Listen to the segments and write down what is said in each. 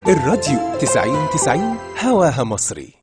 الراديو 90 90 هواها مصري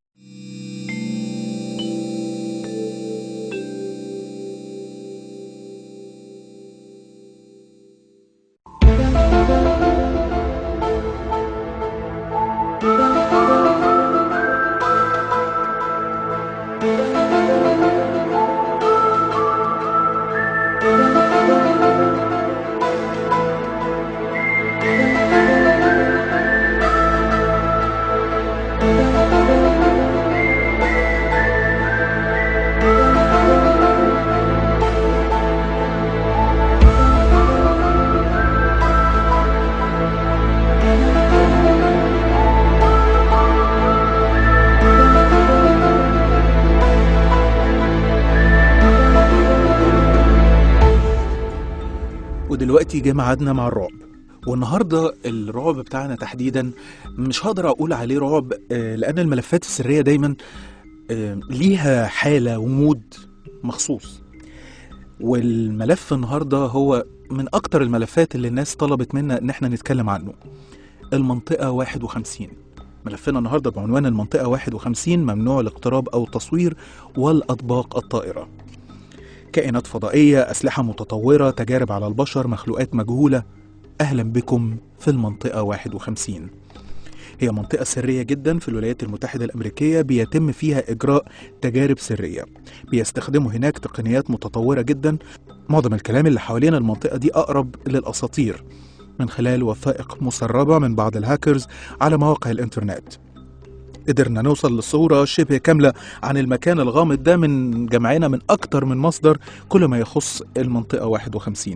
ودلوقتي جه ميعادنا مع الرعب والنهارده الرعب بتاعنا تحديدا مش هقدر اقول عليه رعب آه، لان الملفات السريه دايما آه، ليها حاله ومود مخصوص والملف النهارده هو من اكتر الملفات اللي الناس طلبت منا ان احنا نتكلم عنه المنطقه 51 ملفنا النهارده بعنوان المنطقه 51 ممنوع الاقتراب او التصوير والاطباق الطائره كائنات فضائية أسلحة متطورة تجارب على البشر مخلوقات مجهولة أهلا بكم في المنطقة 51 هي منطقة سرية جدا في الولايات المتحدة الأمريكية بيتم فيها إجراء تجارب سرية بيستخدموا هناك تقنيات متطورة جدا معظم الكلام اللي حوالين المنطقة دي أقرب للأساطير من خلال وثائق مسربة من بعض الهاكرز على مواقع الإنترنت قدرنا نوصل لصورة شبه كاملة عن المكان الغامض ده من جمعنا من أكتر من مصدر كل ما يخص المنطقة 51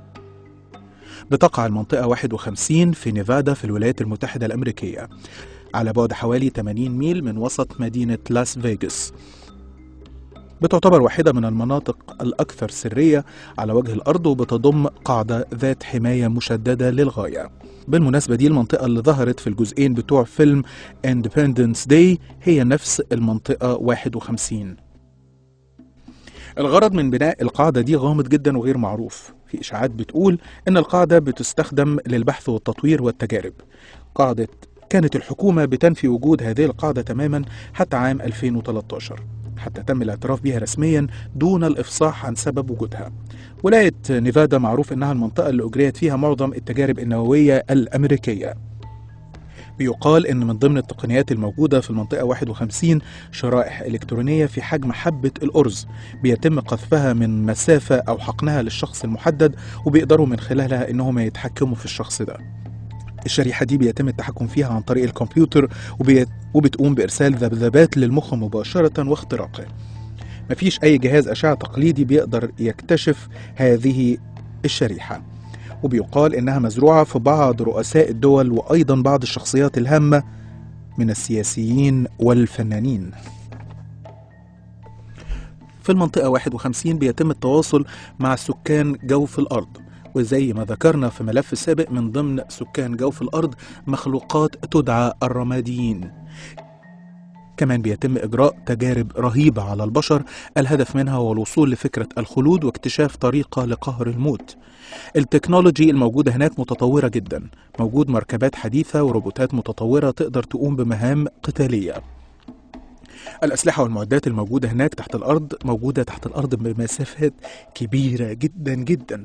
بتقع المنطقة 51 في نيفادا في الولايات المتحدة الأمريكية على بعد حوالي 80 ميل من وسط مدينة لاس فيغاس بتعتبر واحدة من المناطق الأكثر سرية على وجه الأرض وبتضم قاعدة ذات حماية مشددة للغاية بالمناسبة دي المنطقة اللي ظهرت في الجزئين بتوع فيلم Independence Day هي نفس المنطقة 51 الغرض من بناء القاعدة دي غامض جدا وغير معروف في إشاعات بتقول إن القاعدة بتستخدم للبحث والتطوير والتجارب قاعدة كانت الحكومة بتنفي وجود هذه القاعدة تماما حتى عام 2013 حتى تم الاعتراف بها رسميا دون الإفصاح عن سبب وجودها ولاية نيفادا معروف إنها المنطقة اللي أجريت فيها معظم التجارب النووية الأمريكية بيقال إن من ضمن التقنيات الموجودة في المنطقة 51 شرائح إلكترونية في حجم حبة الأرز بيتم قذفها من مسافة أو حقنها للشخص المحدد وبيقدروا من خلالها إنهم يتحكموا في الشخص ده الشريحة دي بيتم التحكم فيها عن طريق الكمبيوتر وبي... وبتقوم بإرسال ذبذبات للمخ مباشرة واختراقه مفيش أي جهاز أشعة تقليدي بيقدر يكتشف هذه الشريحة وبيقال إنها مزروعة في بعض رؤساء الدول وأيضا بعض الشخصيات الهامة من السياسيين والفنانين في المنطقة 51 بيتم التواصل مع سكان جوف الأرض وزي ما ذكرنا في ملف سابق من ضمن سكان جوف الأرض مخلوقات تدعى الرماديين كمان بيتم إجراء تجارب رهيبة على البشر الهدف منها هو الوصول لفكرة الخلود واكتشاف طريقة لقهر الموت التكنولوجي الموجودة هناك متطورة جدا موجود مركبات حديثة وروبوتات متطورة تقدر تقوم بمهام قتالية الأسلحة والمعدات الموجودة هناك تحت الأرض موجودة تحت الأرض بمسافات كبيرة جدا جدا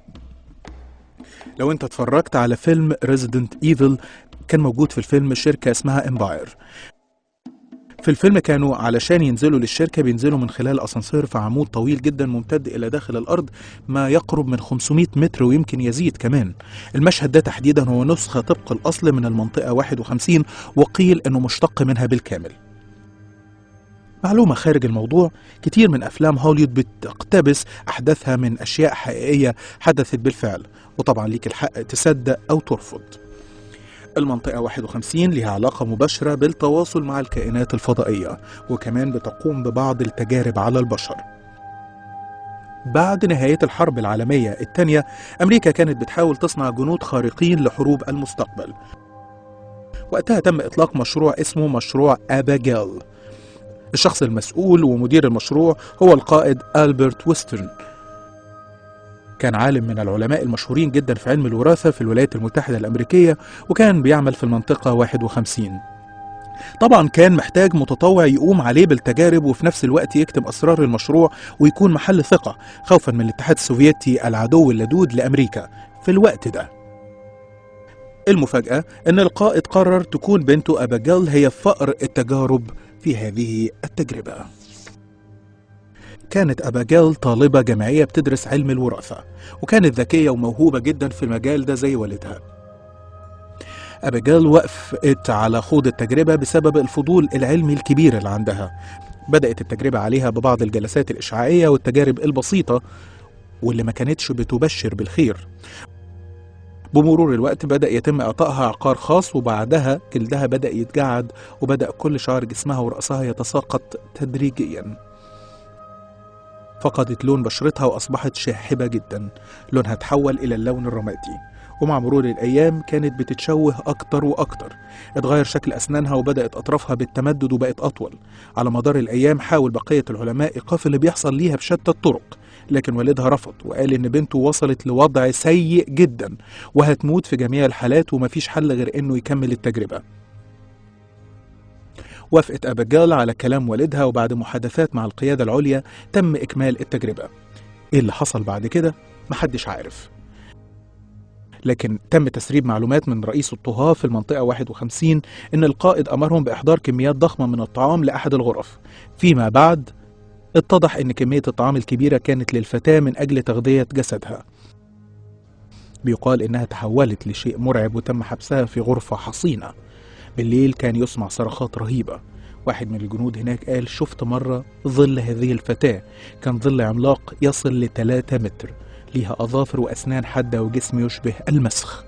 لو انت اتفرجت على فيلم ريزيدنت ايفل كان موجود في الفيلم شركة اسمها امباير في الفيلم كانوا علشان ينزلوا للشركة بينزلوا من خلال أسانسير في عمود طويل جدا ممتد إلى داخل الأرض ما يقرب من 500 متر ويمكن يزيد كمان المشهد ده تحديدا هو نسخة طبق الأصل من المنطقة 51 وقيل أنه مشتق منها بالكامل معلومة خارج الموضوع كتير من أفلام هوليوود بتقتبس أحداثها من أشياء حقيقية حدثت بالفعل وطبعا ليك الحق تصدق أو ترفض المنطقة 51 لها علاقة مباشرة بالتواصل مع الكائنات الفضائية وكمان بتقوم ببعض التجارب على البشر بعد نهاية الحرب العالمية الثانية أمريكا كانت بتحاول تصنع جنود خارقين لحروب المستقبل وقتها تم إطلاق مشروع اسمه مشروع أباجيل الشخص المسؤول ومدير المشروع هو القائد ألبرت ويسترن كان عالم من العلماء المشهورين جدا في علم الوراثة في الولايات المتحدة الأمريكية وكان بيعمل في المنطقة 51 طبعا كان محتاج متطوع يقوم عليه بالتجارب وفي نفس الوقت يكتب أسرار المشروع ويكون محل ثقة خوفا من الاتحاد السوفيتي العدو اللدود لأمريكا في الوقت ده المفاجأة أن القائد قرر تكون بنته أباجيل هي فأر التجارب في هذه التجربة كانت أباجيل طالبة جامعية بتدرس علم الوراثة وكانت ذكية وموهوبة جدا في المجال ده زي والدها أبيجيل وقفت على خوض التجربة بسبب الفضول العلمي الكبير اللي عندها بدأت التجربة عليها ببعض الجلسات الإشعاعية والتجارب البسيطة واللي ما كانتش بتبشر بالخير بمرور الوقت بدأ يتم إعطائها عقار خاص وبعدها جلدها بدأ يتجعد وبدأ كل شعر جسمها ورأسها يتساقط تدريجيا فقدت لون بشرتها وأصبحت شاحبة جدا لونها تحول إلى اللون الرمادي ومع مرور الأيام كانت بتتشوه أكتر وأكتر اتغير شكل أسنانها وبدأت أطرافها بالتمدد وبقت أطول على مدار الأيام حاول بقية العلماء إيقاف اللي بيحصل ليها بشتى الطرق لكن والدها رفض وقال إن بنته وصلت لوضع سيء جدا وهتموت في جميع الحالات ومفيش حل غير إنه يكمل التجربة وافقت أبيجيل على كلام والدها وبعد محادثات مع القيادة العليا تم إكمال التجربة إيه اللي حصل بعد كده؟ محدش عارف لكن تم تسريب معلومات من رئيس الطهاة في المنطقة 51 إن القائد أمرهم بإحضار كميات ضخمة من الطعام لأحد الغرف فيما بعد اتضح إن كمية الطعام الكبيرة كانت للفتاة من أجل تغذية جسدها بيقال إنها تحولت لشيء مرعب وتم حبسها في غرفة حصينة بالليل كان يسمع صرخات رهيبة واحد من الجنود هناك قال شفت مرة ظل هذه الفتاة كان ظل عملاق يصل لثلاثة متر ليها أظافر وأسنان حادة وجسم يشبه المسخ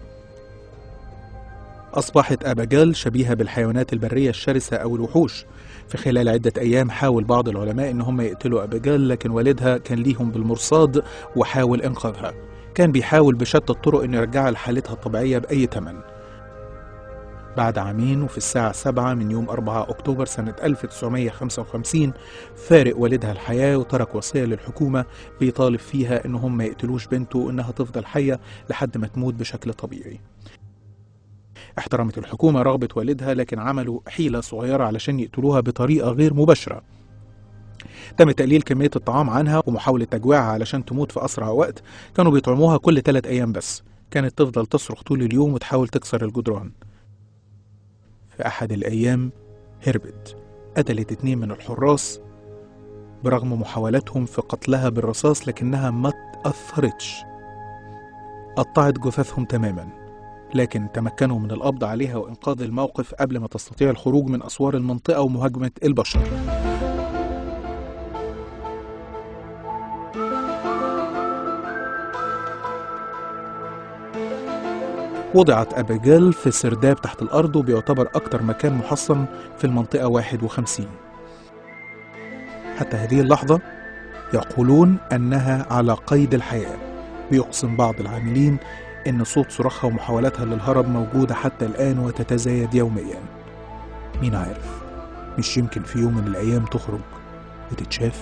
أصبحت أباجيل شبيهة بالحيوانات البرية الشرسة أو الوحوش في خلال عدة أيام حاول بعض العلماء إن هم يقتلوا أباجيل لكن والدها كان ليهم بالمرصاد وحاول إنقاذها كان بيحاول بشتى الطرق إنه يرجعها لحالتها الطبيعية بأي ثمن بعد عامين وفي الساعة 7 من يوم 4 أكتوبر سنة 1955 فارق والدها الحياة وترك وصية للحكومة بيطالب فيها إن هم ما يقتلوش بنته وإنها تفضل حية لحد ما تموت بشكل طبيعي احترمت الحكومة رغبة والدها لكن عملوا حيلة صغيرة علشان يقتلوها بطريقة غير مباشرة تم تقليل كمية الطعام عنها ومحاولة تجويعها علشان تموت في أسرع وقت كانوا بيطعموها كل ثلاث أيام بس كانت تفضل تصرخ طول اليوم وتحاول تكسر الجدران في أحد الأيام هربت قتلت اتنين من الحراس برغم محاولاتهم في قتلها بالرصاص لكنها ما تأثرتش قطعت جثثهم تماما لكن تمكنوا من القبض عليها وإنقاذ الموقف قبل ما تستطيع الخروج من أسوار المنطقة ومهاجمة البشر وضعت أبيجيل في سرداب تحت الأرض وبيعتبر أكتر مكان محصن في المنطقة 51 حتى هذه اللحظة يقولون أنها على قيد الحياة بيقسم بعض العاملين إن صوت صراخها ومحاولاتها للهرب موجودة حتى الآن وتتزايد يوميا مين عارف مش يمكن في يوم من الأيام تخرج وتتشاف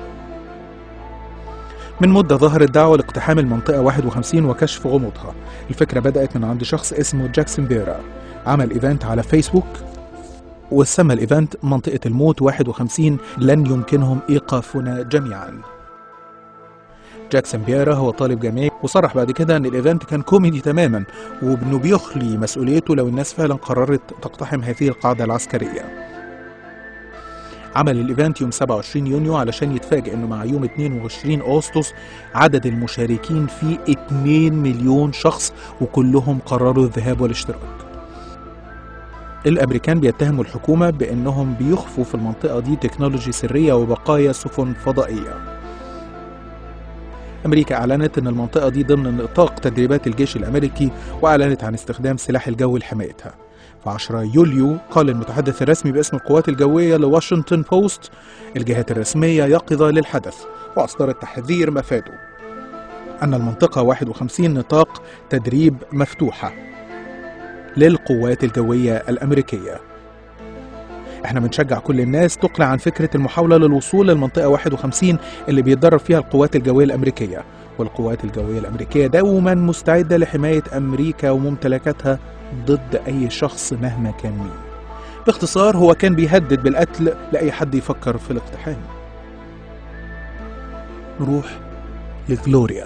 من مدة ظهرت دعوة لاقتحام المنطقة 51 وكشف غموضها الفكرة بدأت من عند شخص اسمه جاكسون بيرا عمل ايفنت على فيسبوك وسمى الايفنت منطقة الموت 51 لن يمكنهم ايقافنا جميعا جاكسون بيرا هو طالب جامعي وصرح بعد كده ان الايفنت كان كوميدي تماما وانه بيخلي مسؤوليته لو الناس فعلا قررت تقتحم هذه القاعدة العسكرية عمل الايفنت يوم 27 يونيو علشان يتفاجئ انه مع يوم 22 اغسطس عدد المشاركين فيه 2 مليون شخص وكلهم قرروا الذهاب والاشتراك. الامريكان بيتهموا الحكومه بانهم بيخفوا في المنطقه دي تكنولوجي سريه وبقايا سفن فضائيه. امريكا اعلنت ان المنطقه دي ضمن نطاق تدريبات الجيش الامريكي واعلنت عن استخدام سلاح الجو لحمايتها. في 10 يوليو قال المتحدث الرسمي باسم القوات الجوية لواشنطن بوست الجهات الرسمية يقظة للحدث وأصدرت تحذير مفاده أن المنطقة 51 نطاق تدريب مفتوحة للقوات الجوية الأمريكية احنا بنشجع كل الناس تقلع عن فكرة المحاولة للوصول للمنطقة 51 اللي بيتدرب فيها القوات الجوية الأمريكية والقوات الجوية الأمريكية دوما مستعدة لحماية أمريكا وممتلكاتها ضد أي شخص مهما كان مين باختصار هو كان بيهدد بالقتل لأي حد يفكر في الاقتحام نروح لجلوريا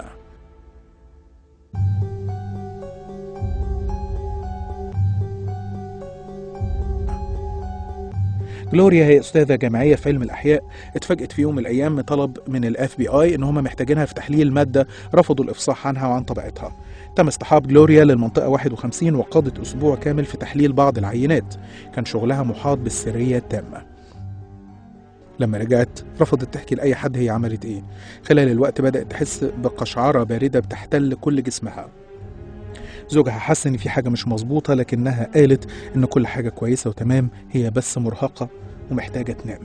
جلوريا هي استاذه جامعيه في علم الاحياء اتفاجئت في يوم من الايام بطلب من الاف بي اي ان هم محتاجينها في تحليل ماده رفضوا الافصاح عنها وعن طبيعتها تم اصطحاب جلوريا للمنطقه 51 وقضت اسبوع كامل في تحليل بعض العينات كان شغلها محاط بالسريه التامه لما رجعت رفضت تحكي لأي حد هي عملت إيه خلال الوقت بدأت تحس بقشعرة باردة بتحتل كل جسمها زوجها حس إن في حاجة مش مظبوطة لكنها قالت إن كل حاجة كويسة وتمام هي بس مرهقة ومحتاجة تنام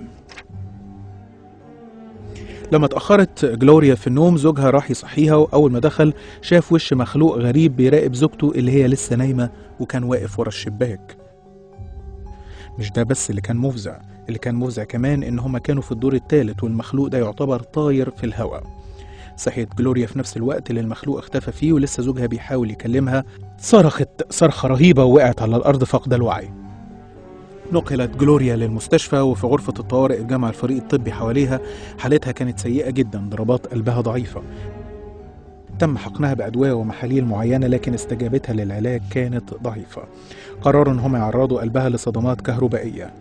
لما اتأخرت جلوريا في النوم زوجها راح يصحيها وأول ما دخل شاف وش مخلوق غريب بيراقب زوجته اللي هي لسه نايمة وكان واقف ورا الشباك مش ده بس اللي كان مفزع اللي كان مفزع كمان إن هما كانوا في الدور الثالث والمخلوق ده يعتبر طاير في الهواء صحيت جلوريا في نفس الوقت اللي المخلوق اختفى فيه ولسه زوجها بيحاول يكلمها صرخت صرخة رهيبة ووقعت على الأرض فاقدة الوعي نقلت جلوريا للمستشفى وفي غرفة الطوارئ اتجمع الفريق الطبي حواليها حالتها كانت سيئة جدا ضربات قلبها ضعيفة تم حقنها بأدوية ومحاليل معينة لكن استجابتها للعلاج كانت ضعيفة قرروا إن هم يعرضوا قلبها لصدمات كهربائية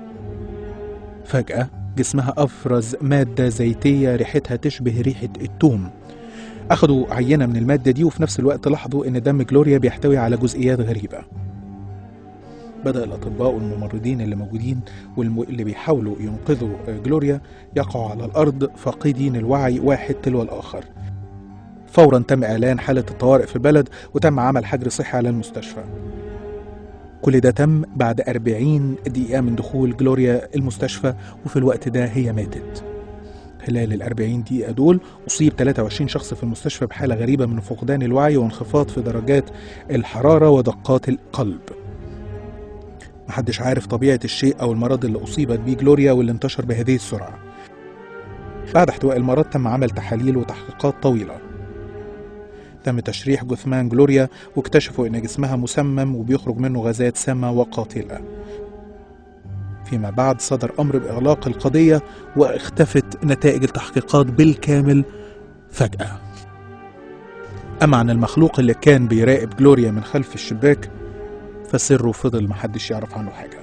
فجأة جسمها أفرز مادة زيتية ريحتها تشبه ريحة التوم أخدوا عينة من المادة دي وفي نفس الوقت لاحظوا إن دم جلوريا بيحتوي على جزئيات غريبة بدأ الأطباء والممرضين اللي موجودين واللي بيحاولوا ينقذوا جلوريا يقعوا على الأرض فاقدين الوعي واحد تلو الآخر فورا تم إعلان حالة الطوارئ في البلد وتم عمل حجر صحي على المستشفى كل ده تم بعد 40 دقيقة من دخول جلوريا المستشفى وفي الوقت ده هي ماتت خلال ال 40 دقيقة دول أصيب 23 شخص في المستشفى بحالة غريبة من فقدان الوعي وانخفاض في درجات الحرارة ودقات القلب محدش عارف طبيعة الشيء أو المرض اللي أصيبت بيه جلوريا واللي انتشر بهذه السرعة بعد احتواء المرض تم عمل تحاليل وتحقيقات طويلة تم تشريح جثمان جلوريا واكتشفوا ان جسمها مسمم وبيخرج منه غازات سامة وقاتلة فيما بعد صدر امر باغلاق القضية واختفت نتائج التحقيقات بالكامل فجأة اما عن المخلوق اللي كان بيراقب جلوريا من خلف الشباك فسره فضل محدش يعرف عنه حاجة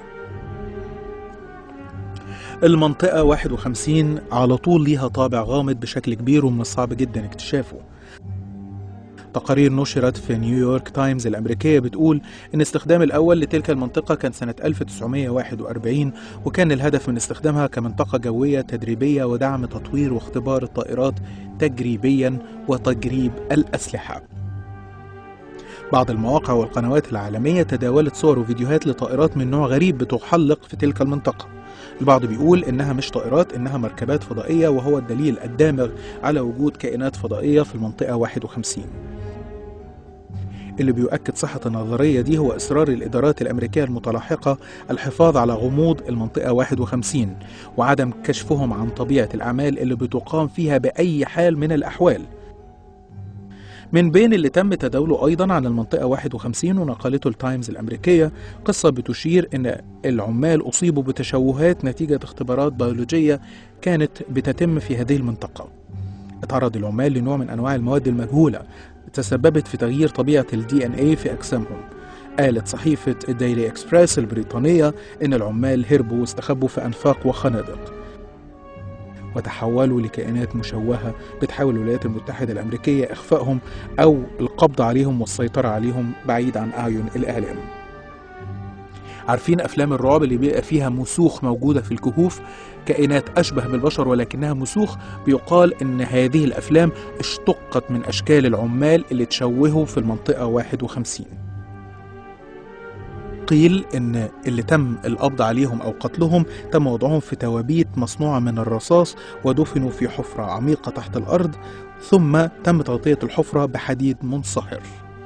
المنطقة 51 على طول ليها طابع غامض بشكل كبير ومن الصعب جدا اكتشافه تقارير نشرت في نيويورك تايمز الأمريكية بتقول إن استخدام الأول لتلك المنطقة كان سنة 1941 وكان الهدف من استخدامها كمنطقة جوية تدريبية ودعم تطوير واختبار الطائرات تجريبيا وتجريب الأسلحة بعض المواقع والقنوات العالمية تداولت صور وفيديوهات لطائرات من نوع غريب بتحلق في تلك المنطقة البعض بيقول إنها مش طائرات إنها مركبات فضائية وهو الدليل الدامغ على وجود كائنات فضائية في المنطقة 51 اللي بيؤكد صحة النظرية دي هو إصرار الإدارات الأمريكية المتلاحقة الحفاظ على غموض المنطقة 51 وعدم كشفهم عن طبيعة الأعمال اللي بتقام فيها بأي حال من الأحوال من بين اللي تم تداوله أيضا عن المنطقة 51 ونقلته التايمز الأمريكية قصة بتشير أن العمال أصيبوا بتشوهات نتيجة اختبارات بيولوجية كانت بتتم في هذه المنطقة اتعرض العمال لنوع من أنواع المواد المجهولة تسببت في تغيير طبيعة الدي ان اي في أجسامهم قالت صحيفة الديلي اكسبريس البريطانية إن العمال هربوا واستخبوا في أنفاق وخنادق وتحولوا لكائنات مشوهة بتحاول الولايات المتحدة الأمريكية إخفائهم أو القبض عليهم والسيطرة عليهم بعيد عن أعين الإعلام عارفين أفلام الرعب اللي بيبقى فيها مسوخ موجودة في الكهوف كائنات أشبه بالبشر ولكنها مسوخ بيقال إن هذه الأفلام اشتقت من أشكال العمال اللي تشوهوا في المنطقة 51 قيل ان اللي تم القبض عليهم او قتلهم تم وضعهم في توابيت مصنوعه من الرصاص ودفنوا في حفره عميقه تحت الارض ثم تم تغطيه الحفره بحديد منصهر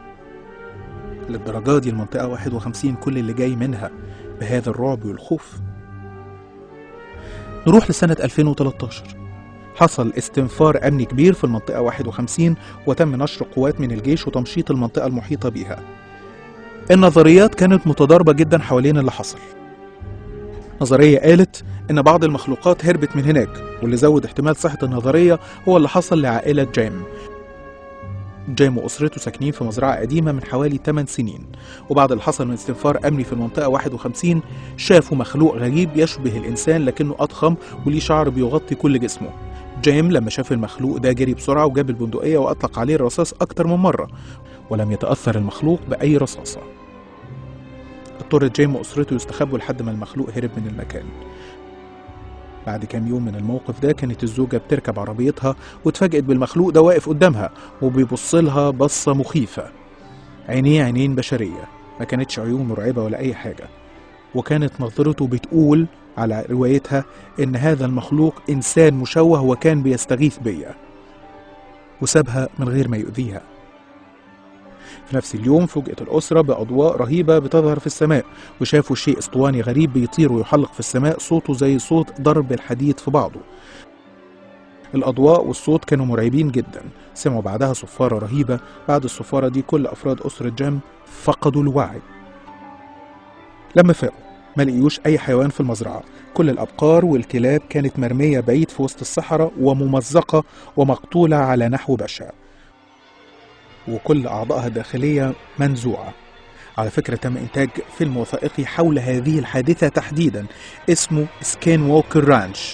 للدرجه دي المنطقه 51 كل اللي جاي منها بهذا الرعب والخوف نروح لسنه 2013 حصل استنفار أمني كبير في المنطقة 51 وتم نشر قوات من الجيش وتمشيط المنطقة المحيطة بها النظريات كانت متضاربة جدا حوالين اللي حصل نظرية قالت إن بعض المخلوقات هربت من هناك واللي زود احتمال صحة النظرية هو اللي حصل لعائلة جيم جيم وأسرته ساكنين في مزرعة قديمة من حوالي 8 سنين وبعد اللي حصل من استنفار أمني في المنطقة 51 شافوا مخلوق غريب يشبه الإنسان لكنه أضخم وليه شعر بيغطي كل جسمه جيم لما شاف المخلوق ده جري بسرعة وجاب البندقية وأطلق عليه الرصاص أكتر من مرة ولم يتأثر المخلوق بأي رصاصة اضطر جيم وأسرته يستخبوا لحد ما المخلوق هرب من المكان بعد كام يوم من الموقف ده كانت الزوجة بتركب عربيتها واتفاجئت بالمخلوق ده واقف قدامها وبيبص لها بصة مخيفة عينيه عينين بشرية ما كانتش عيون مرعبة ولا أي حاجة وكانت نظرته بتقول على روايتها إن هذا المخلوق إنسان مشوه وكان بيستغيث بيا وسابها من غير ما يؤذيها في نفس اليوم فوجئت الأسرة بأضواء رهيبة بتظهر في السماء وشافوا شيء اسطواني غريب بيطير ويحلق في السماء صوته زي صوت ضرب الحديد في بعضه الأضواء والصوت كانوا مرعبين جدا سمعوا بعدها صفارة رهيبة بعد الصفارة دي كل أفراد أسرة جيم فقدوا الوعي لما فاقوا ما لقيوش أي حيوان في المزرعة كل الأبقار والكلاب كانت مرمية بعيد في وسط الصحراء وممزقة ومقتولة على نحو بشع وكل أعضائها الداخلية منزوعة على فكرة تم إنتاج فيلم وثائقي حول هذه الحادثة تحديدا اسمه سكين ووكر رانش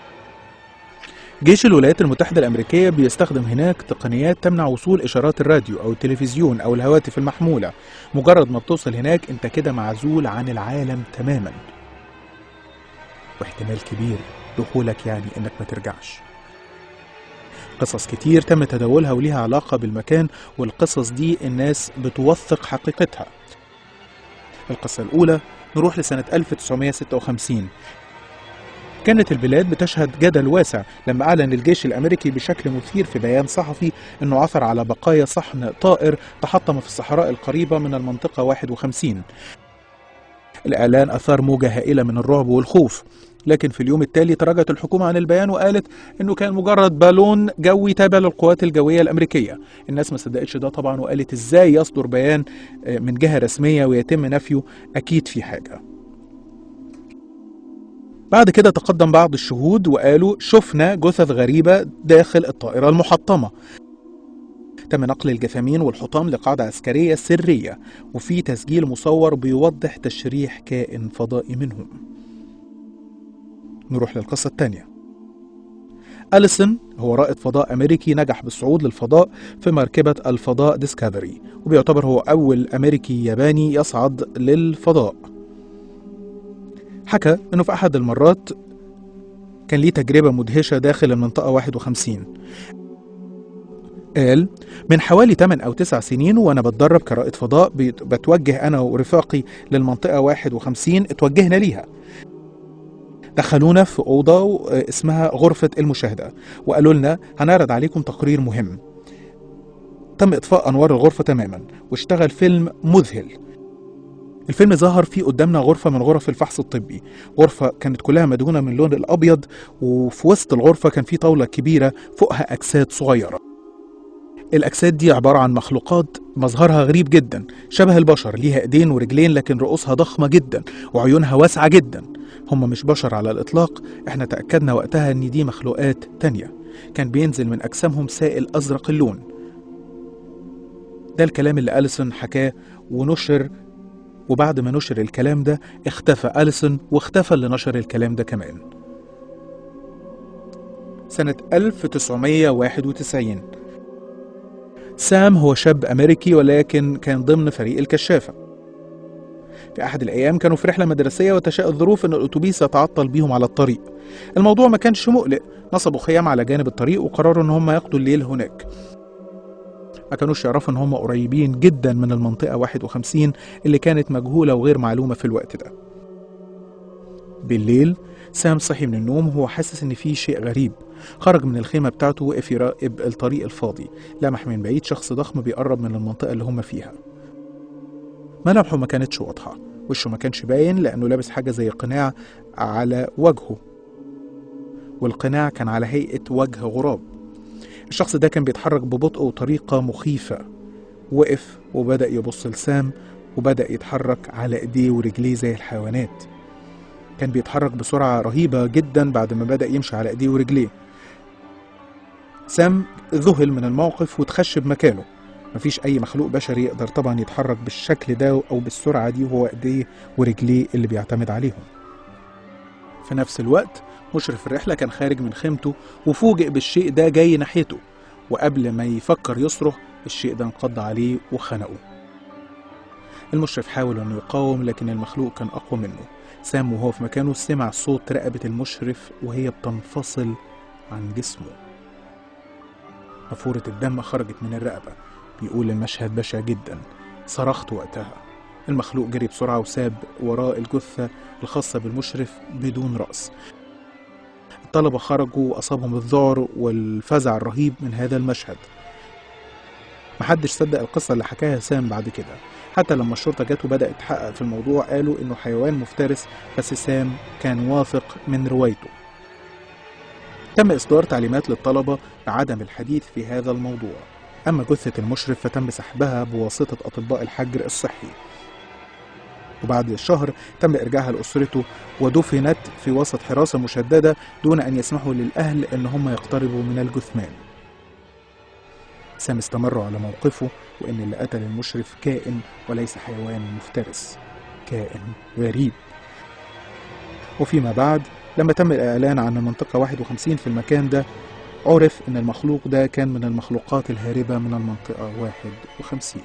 جيش الولايات المتحدة الأمريكية بيستخدم هناك تقنيات تمنع وصول إشارات الراديو أو التلفزيون أو الهواتف المحمولة مجرد ما بتوصل هناك أنت كده معزول عن العالم تماما واحتمال كبير دخولك يعني إنك ما ترجعش قصص كتير تم تداولها وليها علاقة بالمكان والقصص دي الناس بتوثق حقيقتها القصة الأولى نروح لسنة 1956 كانت البلاد بتشهد جدل واسع لما أعلن الجيش الأمريكي بشكل مثير في بيان صحفي أنه عثر على بقايا صحن طائر تحطم في الصحراء القريبة من المنطقة 51 الإعلان أثار موجة هائلة من الرعب والخوف لكن في اليوم التالي تراجعت الحكومة عن البيان وقالت انه كان مجرد بالون جوي تابع للقوات الجوية الامريكية الناس ما صدقتش ده طبعا وقالت ازاي يصدر بيان من جهة رسمية ويتم نفيه اكيد في حاجة بعد كده تقدم بعض الشهود وقالوا شفنا جثث غريبة داخل الطائرة المحطمة تم نقل الجثامين والحطام لقاعدة عسكرية سرية وفي تسجيل مصور بيوضح تشريح كائن فضائي منهم نروح للقصة الثانية أليسون هو رائد فضاء أمريكي نجح بالصعود للفضاء في مركبة الفضاء ديسكفري وبيعتبر هو أول أمريكي ياباني يصعد للفضاء حكى أنه في أحد المرات كان ليه تجربة مدهشة داخل المنطقة 51 قال من حوالي 8 أو 9 سنين وأنا بتدرب كرائد فضاء بتوجه أنا ورفاقي للمنطقة 51 اتوجهنا ليها دخلونا في أوضة اسمها غرفة المشاهدة وقالوا لنا هنعرض عليكم تقرير مهم تم إطفاء أنوار الغرفة تماما واشتغل فيلم مذهل الفيلم ظهر فيه قدامنا غرفة من غرف الفحص الطبي غرفة كانت كلها مدهونة من اللون الأبيض وفي وسط الغرفة كان في طاولة كبيرة فوقها أجساد صغيرة الأجساد دي عبارة عن مخلوقات مظهرها غريب جدا شبه البشر ليها ايدين ورجلين لكن رؤوسها ضخمة جدا وعيونها واسعة جدا هم مش بشر على الإطلاق احنا تأكدنا وقتها ان دي مخلوقات تانية كان بينزل من أجسامهم سائل أزرق اللون ده الكلام اللي أليسون حكاه ونشر وبعد ما نشر الكلام ده اختفى أليسون واختفى اللي نشر الكلام ده كمان سنة 1991 سام هو شاب أمريكي ولكن كان ضمن فريق الكشافة في أحد الأيام كانوا في رحلة مدرسية وتشاء الظروف أن الأتوبيس يتعطل بيهم على الطريق الموضوع ما كانش مقلق نصبوا خيام على جانب الطريق وقرروا أن هم يقضوا الليل هناك ما كانوش يعرفوا أن هم قريبين جدا من المنطقة 51 اللي كانت مجهولة وغير معلومة في الوقت ده بالليل سام صحي من النوم وهو حاسس ان في شيء غريب خرج من الخيمه بتاعته وقف يراقب الطريق الفاضي لمح من بعيد شخص ضخم بيقرب من المنطقه اللي هم فيها ملامحه ما كانتش واضحه وشه ما كانش باين لانه لابس حاجه زي قناع على وجهه والقناع كان على هيئة وجه غراب الشخص ده كان بيتحرك ببطء وطريقة مخيفة وقف وبدأ يبص لسام وبدأ يتحرك على إيديه ورجليه زي الحيوانات كان بيتحرك بسرعة رهيبة جدا بعد ما بدأ يمشي على إيديه ورجليه سام ذهل من الموقف وتخشب مكانه مفيش أي مخلوق بشري يقدر طبعا يتحرك بالشكل ده أو بالسرعة دي وهو إيديه ورجليه اللي بيعتمد عليهم في نفس الوقت مشرف الرحلة كان خارج من خيمته وفوجئ بالشيء ده جاي ناحيته وقبل ما يفكر يصرخ الشيء ده انقض عليه وخنقه المشرف حاول انه يقاوم لكن المخلوق كان اقوى منه سام وهو في مكانه سمع صوت رقبة المشرف وهي بتنفصل عن جسمه مفورة الدم خرجت من الرقبة بيقول المشهد بشع جدا صرخت وقتها المخلوق جري بسرعة وساب وراه الجثة الخاصة بالمشرف بدون رأس الطلبة خرجوا وأصابهم الذعر والفزع الرهيب من هذا المشهد محدش صدق القصة اللي حكاها سام بعد كده حتى لما الشرطة جت وبدأت تحقق في الموضوع قالوا إنه حيوان مفترس بس سام كان واثق من روايته تم إصدار تعليمات للطلبة بعدم الحديث في هذا الموضوع أما جثة المشرف فتم سحبها بواسطة أطباء الحجر الصحي وبعد الشهر تم إرجاعها لأسرته ودفنت في وسط حراسة مشددة دون أن يسمحوا للأهل أن هم يقتربوا من الجثمان سام استمر على موقفه وأن اللي قتل المشرف كائن وليس حيوان مفترس كائن غريب وفيما بعد لما تم الإعلان عن المنطقة 51 في المكان ده عرف أن المخلوق ده كان من المخلوقات الهاربة من المنطقة 51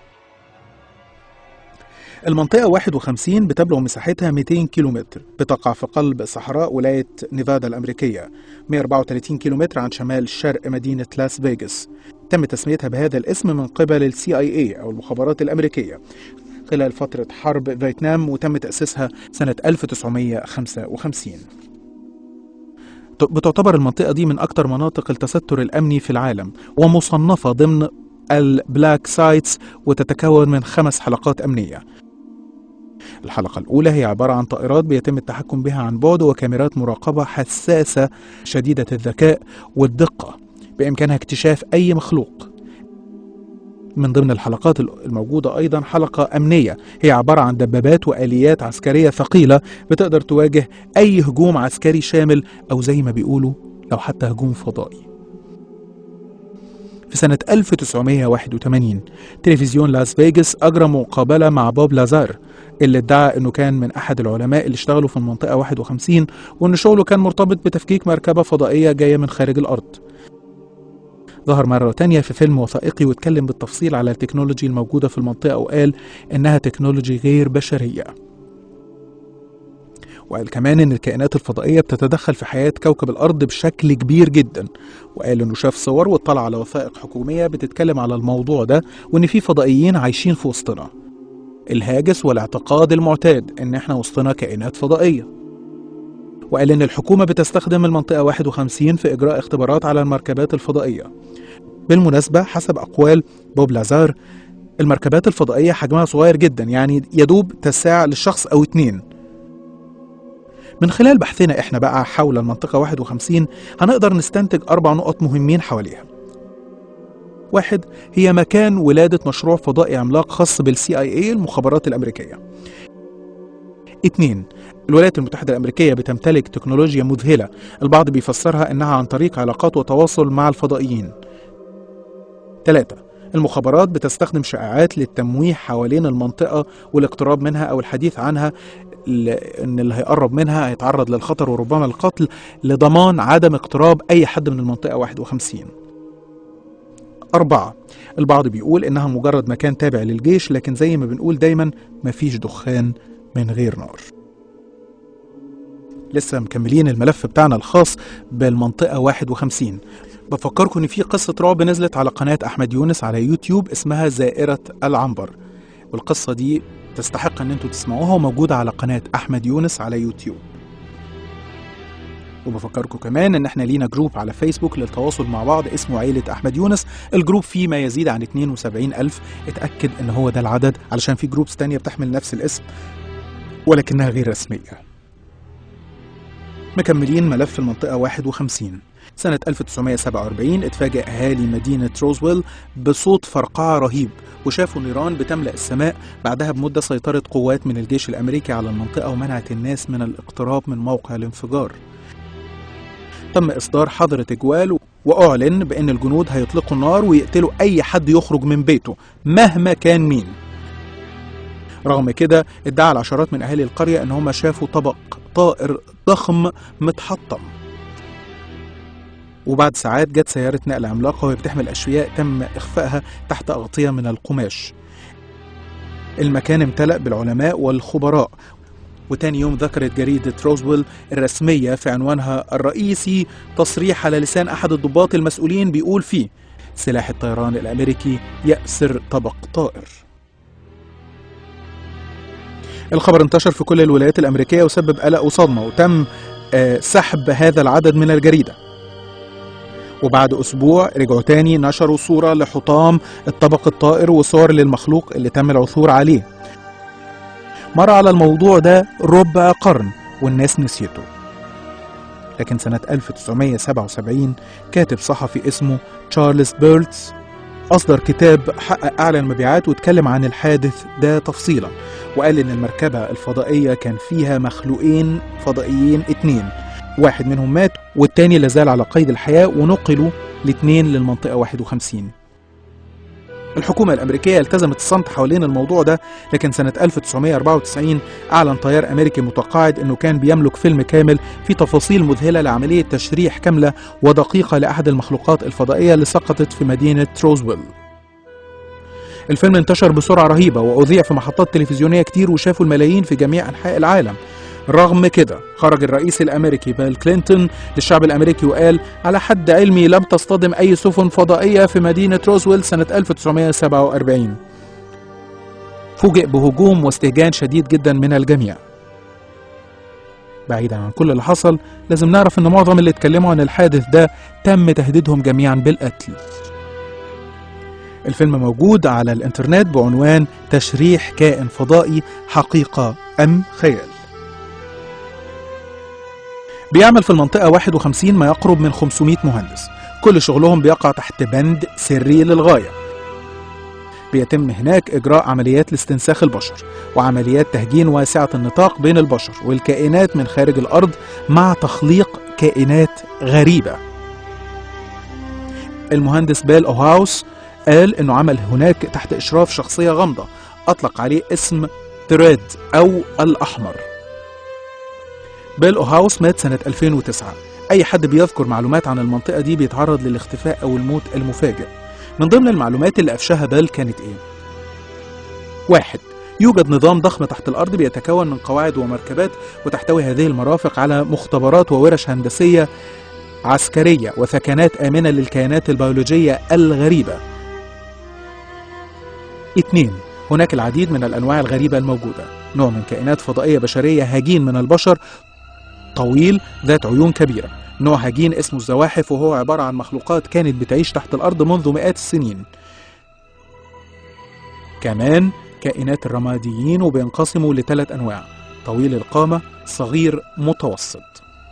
المنطقة 51 بتبلغ مساحتها 200 كيلومتر بتقع في قلب صحراء ولاية نيفادا الأمريكية 134 كيلومتر عن شمال شرق مدينة لاس فيغاس تم تسميتها بهذا الاسم من قبل السي اي اي أو المخابرات الأمريكية خلال فترة حرب فيتنام وتم تأسيسها سنة 1955 بتعتبر المنطقة دي من أكثر مناطق التستر الأمني في العالم ومصنفة ضمن البلاك سايتس وتتكون من خمس حلقات أمنية الحلقة الأولى هي عبارة عن طائرات بيتم التحكم بها عن بعد وكاميرات مراقبة حساسة شديدة الذكاء والدقة بإمكانها اكتشاف أي مخلوق من ضمن الحلقات الموجودة أيضا حلقة أمنية هي عبارة عن دبابات وآليات عسكرية ثقيلة بتقدر تواجه أي هجوم عسكري شامل أو زي ما بيقولوا لو حتى هجوم فضائي في سنة 1981 تلفزيون لاس فيغاس أجرى مقابلة مع بوب لازار اللي ادعى انه كان من احد العلماء اللي اشتغلوا في المنطقة 51 وان شغله كان مرتبط بتفكيك مركبة فضائية جاية من خارج الارض ظهر مرة تانية في فيلم وثائقي واتكلم بالتفصيل على التكنولوجي الموجودة في المنطقة وقال إنها تكنولوجي غير بشرية وقال كمان إن الكائنات الفضائية بتتدخل في حياة كوكب الأرض بشكل كبير جدا وقال إنه شاف صور واطلع على وثائق حكومية بتتكلم على الموضوع ده وإن في فضائيين عايشين في وسطنا الهاجس والاعتقاد المعتاد إن إحنا وسطنا كائنات فضائية وقال إن الحكومة بتستخدم المنطقة 51 في إجراء اختبارات على المركبات الفضائية بالمناسبة حسب أقوال بوب لازار المركبات الفضائية حجمها صغير جدا يعني يدوب تساع للشخص أو اتنين من خلال بحثنا احنا بقى حول المنطقة 51 هنقدر نستنتج أربع نقط مهمين حواليها واحد هي مكان ولادة مشروع فضائي عملاق خاص بالسي اي اي المخابرات الأمريكية اتنين الولايات المتحدة الأمريكية بتمتلك تكنولوجيا مذهلة البعض بيفسرها أنها عن طريق علاقات وتواصل مع الفضائيين ثلاثة المخابرات بتستخدم شائعات للتمويه حوالين المنطقة والاقتراب منها أو الحديث عنها ان اللي هيقرب منها هيتعرض للخطر وربما القتل لضمان عدم اقتراب اي حد من المنطقه 51 أربعة البعض بيقول إنها مجرد مكان تابع للجيش لكن زي ما بنقول دايما مفيش دخان من غير نار لسه مكملين الملف بتاعنا الخاص بالمنطقة 51 بفكركم إن في قصة رعب نزلت على قناة أحمد يونس على يوتيوب اسمها زائرة العنبر والقصة دي تستحق ان انتوا تسمعوها وموجودة على قناة احمد يونس على يوتيوب وبفكركم كمان ان احنا لينا جروب على فيسبوك للتواصل مع بعض اسمه عيلة احمد يونس الجروب فيه ما يزيد عن 72 الف اتأكد ان هو ده العدد علشان في جروبس تانية بتحمل نفس الاسم ولكنها غير رسمية مكملين ملف المنطقة 51 سنة 1947 اتفاجأ أهالي مدينة روزويل بصوت فرقعة رهيب وشافوا نيران بتملأ السماء بعدها بمدة سيطرت قوات من الجيش الأمريكي على المنطقة ومنعت الناس من الاقتراب من موقع الانفجار تم إصدار حظر تجوال وأعلن بأن الجنود هيطلقوا النار ويقتلوا أي حد يخرج من بيته مهما كان مين رغم كده ادعى العشرات من أهالي القرية أن هم شافوا طبق طائر ضخم متحطم وبعد ساعات جت سيارة نقل عملاقة وهي بتحمل أشياء تم إخفائها تحت أغطية من القماش المكان امتلأ بالعلماء والخبراء وتاني يوم ذكرت جريدة روزويل الرسمية في عنوانها الرئيسي تصريح على لسان أحد الضباط المسؤولين بيقول فيه سلاح الطيران الأمريكي يأسر طبق طائر الخبر انتشر في كل الولايات الأمريكية وسبب قلق وصدمة وتم آه، سحب هذا العدد من الجريدة وبعد أسبوع رجعوا تاني نشروا صورة لحطام الطبق الطائر وصور للمخلوق اللي تم العثور عليه مر على الموضوع ده ربع قرن والناس نسيته لكن سنة 1977 كاتب صحفي اسمه تشارلز بيرتس أصدر كتاب حقق أعلى المبيعات واتكلم عن الحادث ده تفصيلا وقال إن المركبة الفضائية كان فيها مخلوقين فضائيين اتنين واحد منهم مات والتاني لازال على قيد الحياة ونقلوا الاتنين للمنطقة 51 الحكومة الأمريكية التزمت الصمت حوالين الموضوع ده لكن سنة 1994 أعلن طيار أمريكي متقاعد أنه كان بيملك فيلم كامل في تفاصيل مذهلة لعملية تشريح كاملة ودقيقة لأحد المخلوقات الفضائية اللي سقطت في مدينة روزويل الفيلم انتشر بسرعة رهيبة وأذيع في محطات تلفزيونية كتير وشافوا الملايين في جميع أنحاء العالم رغم كده خرج الرئيس الأمريكي بيل كلينتون للشعب الأمريكي وقال على حد علمي لم تصطدم أي سفن فضائية في مدينة روزويل سنة 1947 فوجئ بهجوم واستهجان شديد جدا من الجميع بعيدا عن كل اللي حصل لازم نعرف ان معظم اللي اتكلموا عن الحادث ده تم تهديدهم جميعا بالقتل الفيلم موجود على الانترنت بعنوان تشريح كائن فضائي حقيقة أم خيال بيعمل في المنطقة 51 ما يقرب من 500 مهندس كل شغلهم بيقع تحت بند سري للغاية بيتم هناك إجراء عمليات لاستنساخ البشر وعمليات تهجين واسعة النطاق بين البشر والكائنات من خارج الأرض مع تخليق كائنات غريبة المهندس بيل أوهاوس قال إنه عمل هناك تحت إشراف شخصية غامضة أطلق عليه اسم تريد أو الأحمر بيل أوهاوس مات سنة 2009 أي حد بيذكر معلومات عن المنطقة دي بيتعرض للاختفاء أو الموت المفاجئ من ضمن المعلومات اللي أفشاها بيل كانت إيه؟ واحد يوجد نظام ضخم تحت الأرض بيتكون من قواعد ومركبات وتحتوي هذه المرافق على مختبرات وورش هندسية عسكرية وثكنات آمنة للكائنات البيولوجية الغريبة اثنين هناك العديد من الأنواع الغريبة الموجودة نوع من كائنات فضائية بشرية هجين من البشر طويل ذات عيون كبيرة نوع هجين اسمه الزواحف وهو عبارة عن مخلوقات كانت بتعيش تحت الأرض منذ مئات السنين كمان كائنات الرماديين وبينقسموا لثلاث أنواع طويل القامة صغير متوسط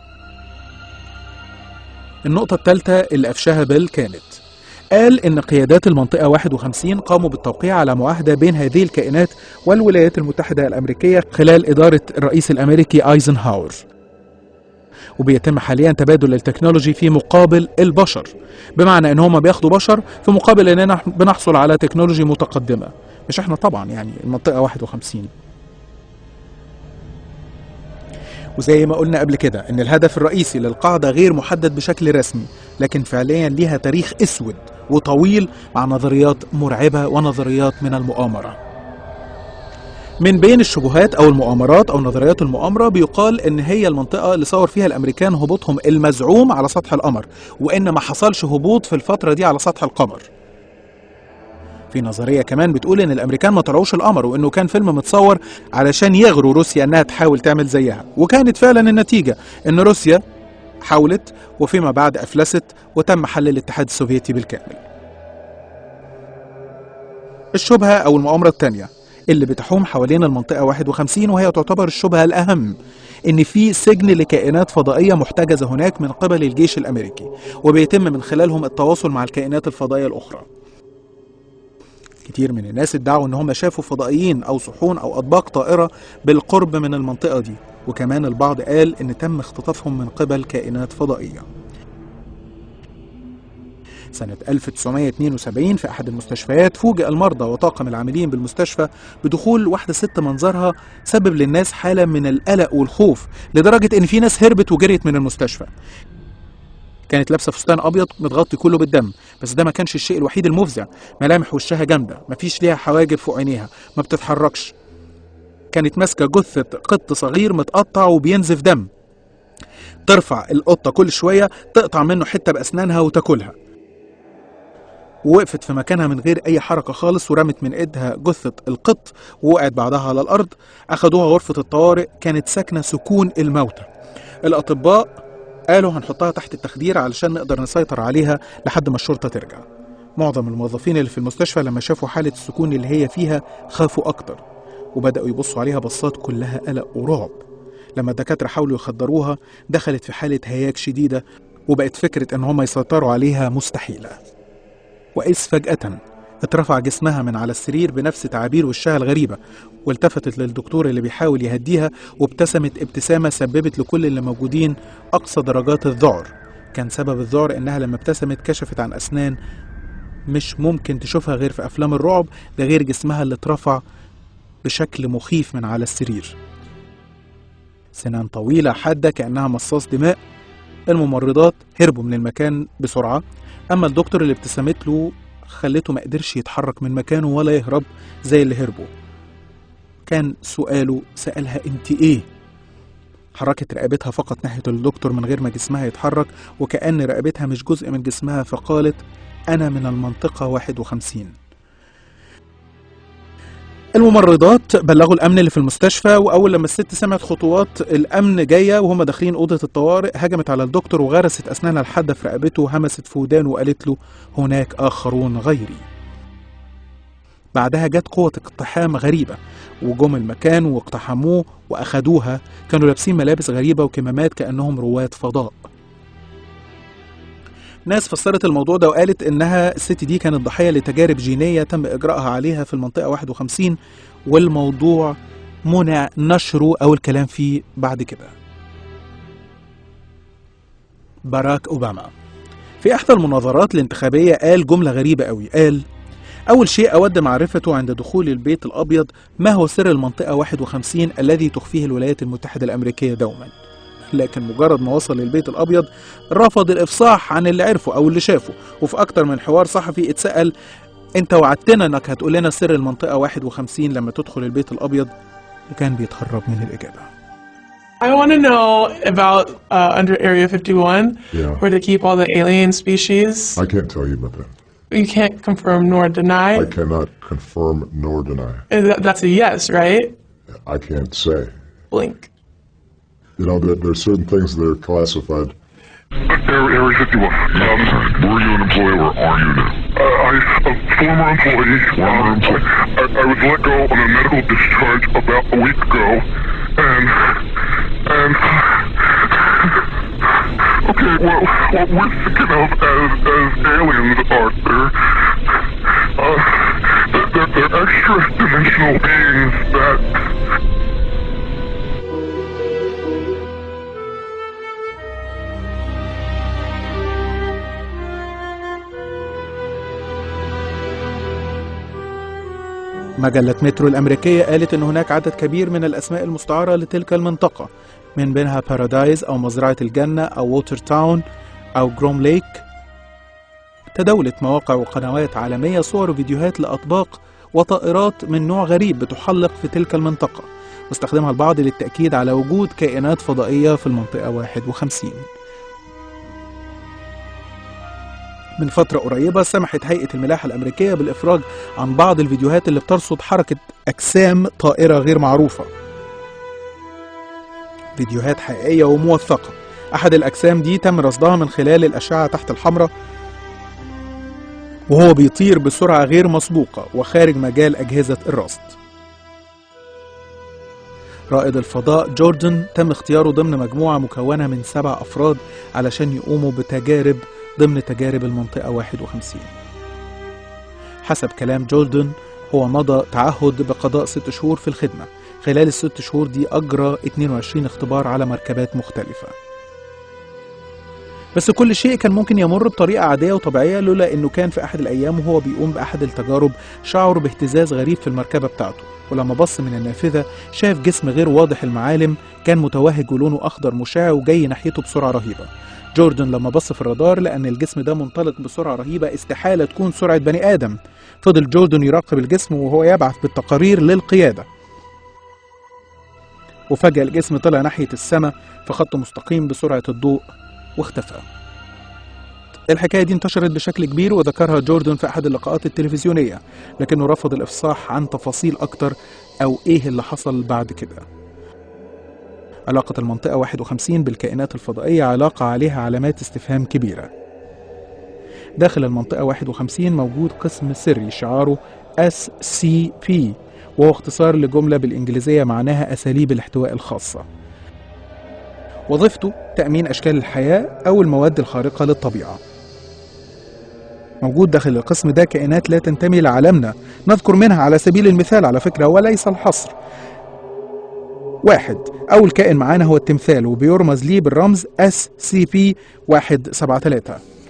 النقطة الثالثة اللي أفشاها بيل كانت قال إن قيادات المنطقة 51 قاموا بالتوقيع على معاهدة بين هذه الكائنات والولايات المتحدة الأمريكية خلال إدارة الرئيس الأمريكي أيزنهاور وبيتم حاليا تبادل التكنولوجي في مقابل البشر بمعنى ان هم بياخدوا بشر في مقابل اننا بنحصل على تكنولوجي متقدمه مش احنا طبعا يعني المنطقه 51 وزي ما قلنا قبل كده ان الهدف الرئيسي للقاعده غير محدد بشكل رسمي لكن فعليا ليها تاريخ اسود وطويل مع نظريات مرعبه ونظريات من المؤامره من بين الشبهات او المؤامرات او نظريات المؤامره بيقال ان هي المنطقه اللي صور فيها الامريكان هبوطهم المزعوم على سطح القمر وان ما حصلش هبوط في الفتره دي على سطح القمر في نظريه كمان بتقول ان الامريكان ما طلعوش القمر وانه كان فيلم متصور علشان يغروا روسيا انها تحاول تعمل زيها وكانت فعلا النتيجه ان روسيا حاولت وفيما بعد افلست وتم حل الاتحاد السوفيتي بالكامل الشبهه او المؤامره الثانيه اللي بتحوم حوالين المنطقة 51 وهي تعتبر الشبهة الأهم إن في سجن لكائنات فضائية محتجزة هناك من قبل الجيش الأمريكي وبيتم من خلالهم التواصل مع الكائنات الفضائية الأخرى كتير من الناس ادعوا ان هم شافوا فضائيين او صحون او اطباق طائره بالقرب من المنطقه دي وكمان البعض قال ان تم اختطافهم من قبل كائنات فضائيه سنة 1972 في أحد المستشفيات فوجئ المرضى وطاقم العاملين بالمستشفى بدخول واحدة ست منظرها سبب للناس حالة من القلق والخوف لدرجة إن في ناس هربت وجريت من المستشفى كانت لابسه فستان ابيض متغطي كله بالدم بس ده ما كانش الشيء الوحيد المفزع ملامح وشها جامده مفيش ليها حواجب فوق عينيها ما بتتحركش كانت ماسكه جثه قط صغير متقطع وبينزف دم ترفع القطه كل شويه تقطع منه حته باسنانها وتاكلها ووقفت في مكانها من غير اي حركه خالص ورمت من ايدها جثه القط ووقعت بعدها على الارض اخدوها غرفه الطوارئ كانت ساكنه سكون الموتى الاطباء قالوا هنحطها تحت التخدير علشان نقدر نسيطر عليها لحد ما الشرطة ترجع معظم الموظفين اللي في المستشفى لما شافوا حالة السكون اللي هي فيها خافوا أكتر وبدأوا يبصوا عليها بصات كلها قلق ورعب لما الدكاترة حاولوا يخدروها دخلت في حالة هياج شديدة وبقت فكرة إن هم يسيطروا عليها مستحيلة وإذ فجأة اترفع جسمها من على السرير بنفس تعابير وشها الغريبة والتفتت للدكتور اللي بيحاول يهديها وابتسمت ابتسامة سببت لكل اللي موجودين أقصى درجات الذعر كان سبب الذعر إنها لما ابتسمت كشفت عن أسنان مش ممكن تشوفها غير في أفلام الرعب ده غير جسمها اللي اترفع بشكل مخيف من على السرير سنان طويلة حادة كأنها مصاص دماء الممرضات هربوا من المكان بسرعة أما الدكتور اللي ابتسمت له خلته ما قدرش يتحرك من مكانه ولا يهرب زي اللي هربوا كان سؤاله سألها انت ايه حركت رقبتها فقط ناحية الدكتور من غير ما جسمها يتحرك وكأن رقبتها مش جزء من جسمها فقالت أنا من المنطقة 51 الممرضات بلغوا الأمن اللي في المستشفى وأول لما الست سمعت خطوات الأمن جاية وهم داخلين أوضة الطوارئ هجمت على الدكتور وغرست أسنانها الحادة في رقبته وهمست في ودانه وقالت له هناك آخرون غيري بعدها جت قوة اقتحام غريبة وجم المكان واقتحموه وأخدوها كانوا لابسين ملابس غريبة وكمامات كأنهم رواد فضاء ناس فسرت الموضوع ده وقالت إنها الست دي كانت ضحية لتجارب جينية تم إجراءها عليها في المنطقة 51 والموضوع منع نشره أو الكلام فيه بعد كده باراك أوباما في إحدى المناظرات الانتخابية قال جملة غريبة قوي قال أول شيء أود معرفته عند دخول البيت الأبيض ما هو سر المنطقة 51 الذي تخفيه الولايات المتحدة الأمريكية دوما لكن مجرد ما وصل للبيت الأبيض رفض الإفصاح عن اللي عرفه أو اللي شافه وفي أكتر من حوار صحفي اتسأل أنت وعدتنا إنك هتقول لنا سر المنطقة 51 لما تدخل البيت الأبيض وكان بيتهرب من الإجابة I want to know about uh, under Area 51, Yeah. where they keep all the alien species. I can't tell you about that. You can't confirm nor deny. I cannot confirm nor deny. Uh, that- That's a yes, right? I can't say. Blink. You know, there, there are certain things that are classified. Area, Area 51. Um, were you an employee or are you now? Uh, I, a former employee. Former employee. I, I was let go on a medical discharge about a week ago, and and okay, well, what we're thinking of as as aliens, Arthur, uh, they're, they're extra dimensional beings that مجلة مترو الأمريكية قالت إن هناك عدد كبير من الأسماء المستعارة لتلك المنطقة من بينها بارادايز أو مزرعة الجنة أو ووتر تاون أو جروم ليك تداولت مواقع وقنوات عالمية صور وفيديوهات لأطباق وطائرات من نوع غريب بتحلق في تلك المنطقة واستخدمها البعض للتأكيد على وجود كائنات فضائية في المنطقة 51 من فترة قريبة سمحت هيئة الملاحة الأمريكية بالإفراج عن بعض الفيديوهات اللي بترصد حركة أجسام طائرة غير معروفة فيديوهات حقيقية وموثقة أحد الأجسام دي تم رصدها من خلال الأشعة تحت الحمراء وهو بيطير بسرعة غير مسبوقة وخارج مجال أجهزة الرصد رائد الفضاء جوردن تم اختياره ضمن مجموعة مكونة من سبع أفراد علشان يقوموا بتجارب ضمن تجارب المنطقة 51 حسب كلام جوردن هو مضى تعهد بقضاء ست شهور في الخدمة خلال الست شهور دي أجرى 22 اختبار على مركبات مختلفة بس كل شيء كان ممكن يمر بطريقة عادية وطبيعية لولا إنه كان في أحد الأيام وهو بيقوم بأحد التجارب شعر باهتزاز غريب في المركبة بتاعته ولما بص من النافذة شاف جسم غير واضح المعالم كان متوهج ولونه أخضر مشع وجاي ناحيته بسرعة رهيبة جوردن لما بص في الرادار لأن الجسم ده منطلق بسرعة رهيبة استحالة تكون سرعة بني آدم فضل جوردن يراقب الجسم وهو يبعث بالتقارير للقيادة وفجأة الجسم طلع ناحية السماء في خط مستقيم بسرعة الضوء واختفى الحكاية دي انتشرت بشكل كبير وذكرها جوردن في أحد اللقاءات التلفزيونية لكنه رفض الإفصاح عن تفاصيل أكتر أو إيه اللي حصل بعد كده علاقة المنطقة 51 بالكائنات الفضائية علاقة عليها علامات استفهام كبيرة داخل المنطقة 51 موجود قسم سري شعاره SCP وهو اختصار لجملة بالإنجليزية معناها أساليب الاحتواء الخاصة وظيفته تأمين أشكال الحياة أو المواد الخارقة للطبيعة موجود داخل القسم ده كائنات لا تنتمي لعالمنا نذكر منها على سبيل المثال على فكرة وليس الحصر واحد أول كائن معانا هو التمثال وبيرمز ليه بالرمز SCP-173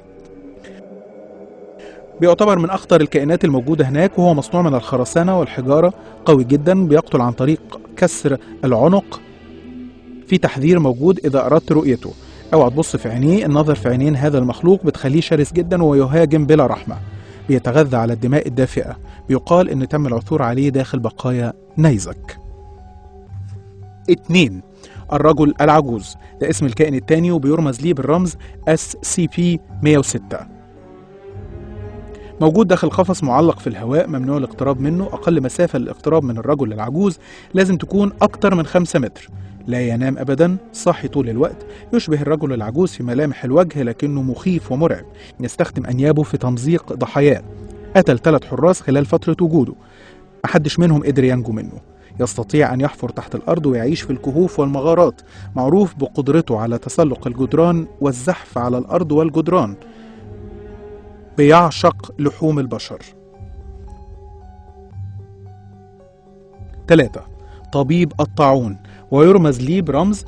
بيعتبر من أخطر الكائنات الموجودة هناك وهو مصنوع من الخرسانة والحجارة قوي جدا بيقتل عن طريق كسر العنق في تحذير موجود إذا أردت رؤيته اوعى تبص في عينيه النظر في عينين هذا المخلوق بتخليه شرس جدا ويهاجم بلا رحمة بيتغذى على الدماء الدافئة بيقال إن تم العثور عليه داخل بقايا نيزك اتنين الرجل العجوز ده اسم الكائن التاني وبيرمز ليه بالرمز SCP-106 موجود داخل قفص معلق في الهواء ممنوع الاقتراب منه أقل مسافة للاقتراب من الرجل العجوز لازم تكون أكتر من 5 متر لا ينام أبدا صاحي طول الوقت يشبه الرجل العجوز في ملامح الوجه لكنه مخيف ومرعب يستخدم أنيابه في تمزيق ضحاياه قتل ثلاث حراس خلال فترة وجوده محدش منهم قدر ينجو منه يستطيع أن يحفر تحت الأرض ويعيش في الكهوف والمغارات معروف بقدرته على تسلق الجدران والزحف على الأرض والجدران بيعشق لحوم البشر ثلاثة طبيب الطاعون ويرمز ليه برمز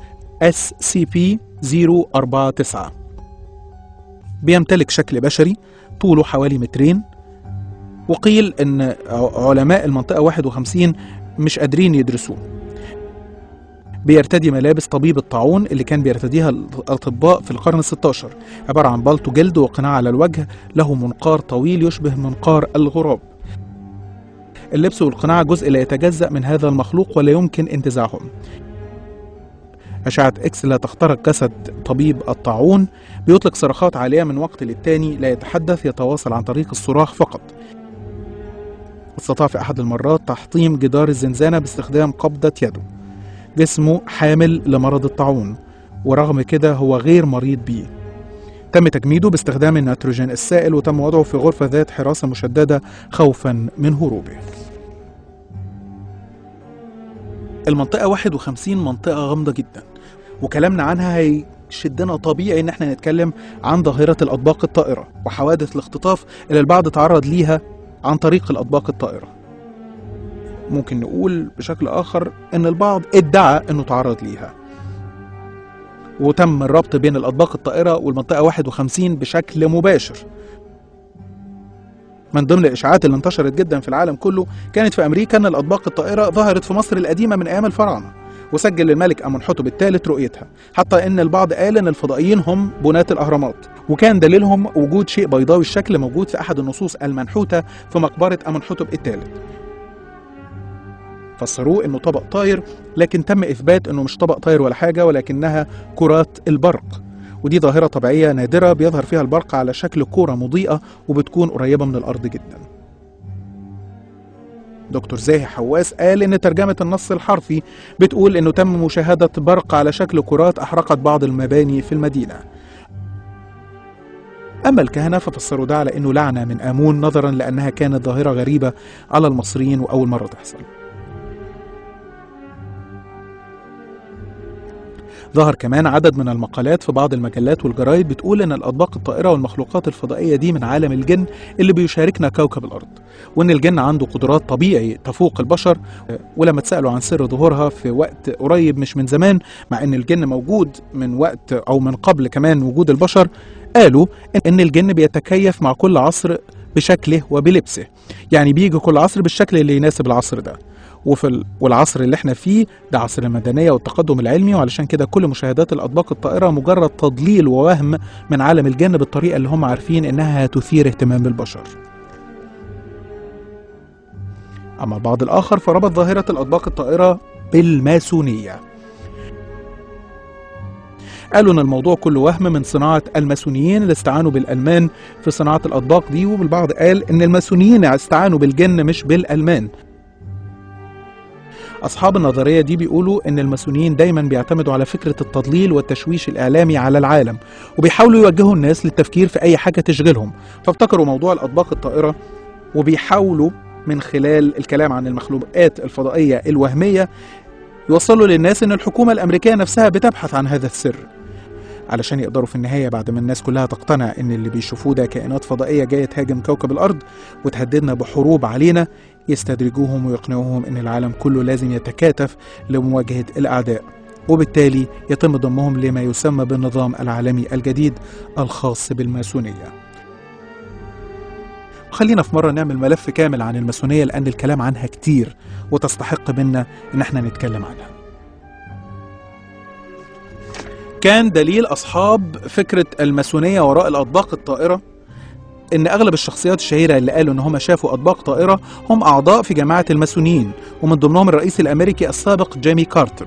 SCP-049 بيمتلك شكل بشري طوله حوالي مترين وقيل ان علماء المنطقة 51 مش قادرين يدرسوه بيرتدي ملابس طبيب الطاعون اللي كان بيرتديها الأطباء في القرن الستاشر عبارة عن بلطو جلد وقناع على الوجه له منقار طويل يشبه منقار الغراب اللبس والقناع جزء لا يتجزأ من هذا المخلوق ولا يمكن انتزاعهم أشعة إكس لا تخترق جسد طبيب الطاعون بيطلق صراخات عالية من وقت للتاني لا يتحدث يتواصل عن طريق الصراخ فقط استطاع في أحد المرات تحطيم جدار الزنزانة باستخدام قبضة يده جسمه حامل لمرض الطاعون ورغم كده هو غير مريض بيه تم تجميده باستخدام النيتروجين السائل وتم وضعه في غرفة ذات حراسة مشددة خوفا من هروبه المنطقة 51 منطقة غامضة جدا وكلامنا عنها هيشدنا طبيعي ان احنا نتكلم عن ظاهرة الأطباق الطائرة وحوادث الاختطاف اللي البعض تعرض ليها عن طريق الأطباق الطائرة ممكن نقول بشكل آخر إن البعض ادعى إنه تعرض ليها وتم الربط بين الأطباق الطائرة والمنطقة 51 بشكل مباشر من ضمن الإشاعات اللي انتشرت جدا في العالم كله كانت في أمريكا أن الأطباق الطائرة ظهرت في مصر القديمة من أيام الفراعنة وسجل الملك أمنحتب الثالث رؤيتها حتى أن البعض قال أن الفضائيين هم بناة الأهرامات وكان دليلهم وجود شيء بيضاوي الشكل موجود في أحد النصوص المنحوتة في مقبرة أمنحتب الثالث فسروه انه طبق طاير لكن تم اثبات انه مش طبق طاير ولا حاجه ولكنها كرات البرق ودي ظاهره طبيعيه نادره بيظهر فيها البرق على شكل كوره مضيئه وبتكون قريبه من الارض جدا دكتور زاهي حواس قال ان ترجمه النص الحرفي بتقول انه تم مشاهده برق على شكل كرات احرقت بعض المباني في المدينه أما الكهنة ففسروا ده على أنه لعنة من آمون نظرا لأنها كانت ظاهرة غريبة على المصريين وأول مرة تحصل ظهر كمان عدد من المقالات في بعض المجلات والجرايد بتقول ان الاطباق الطائره والمخلوقات الفضائيه دي من عالم الجن اللي بيشاركنا كوكب الارض وان الجن عنده قدرات طبيعي تفوق البشر ولما اتسالوا عن سر ظهورها في وقت قريب مش من زمان مع ان الجن موجود من وقت او من قبل كمان وجود البشر قالوا ان الجن بيتكيف مع كل عصر بشكله وبلبسه يعني بيجي كل عصر بالشكل اللي يناسب العصر ده وفي ال... والعصر اللي احنا فيه ده عصر المدنيه والتقدم العلمي وعلشان كده كل مشاهدات الاطباق الطائره مجرد تضليل ووهم من عالم الجن بالطريقه اللي هم عارفين انها هتثير اهتمام البشر. اما البعض الاخر فربط ظاهره الاطباق الطائره بالماسونيه. قالوا ان الموضوع كله وهم من صناعه الماسونيين اللي استعانوا بالالمان في صناعه الاطباق دي والبعض قال ان الماسونيين استعانوا بالجن مش بالالمان أصحاب النظرية دي بيقولوا إن الماسونيين دايما بيعتمدوا على فكرة التضليل والتشويش الإعلامي على العالم وبيحاولوا يوجهوا الناس للتفكير في أي حاجة تشغلهم فابتكروا موضوع الأطباق الطائرة وبيحاولوا من خلال الكلام عن المخلوقات الفضائية الوهمية يوصلوا للناس إن الحكومة الأمريكية نفسها بتبحث عن هذا السر علشان يقدروا في النهاية بعد ما الناس كلها تقتنع إن اللي بيشوفوه ده كائنات فضائية جاية تهاجم كوكب الأرض وتهددنا بحروب علينا يستدرجوهم ويقنعوهم ان العالم كله لازم يتكاتف لمواجهه الاعداء وبالتالي يتم ضمهم لما يسمى بالنظام العالمي الجديد الخاص بالماسونيه خلينا في مرة نعمل ملف كامل عن الماسونية لأن الكلام عنها كتير وتستحق منا إن احنا نتكلم عنها كان دليل أصحاب فكرة الماسونية وراء الأطباق الطائرة ان اغلب الشخصيات الشهيره اللي قالوا ان هم شافوا اطباق طائره هم اعضاء في جماعه الماسونيين ومن ضمنهم الرئيس الامريكي السابق جيمي كارتر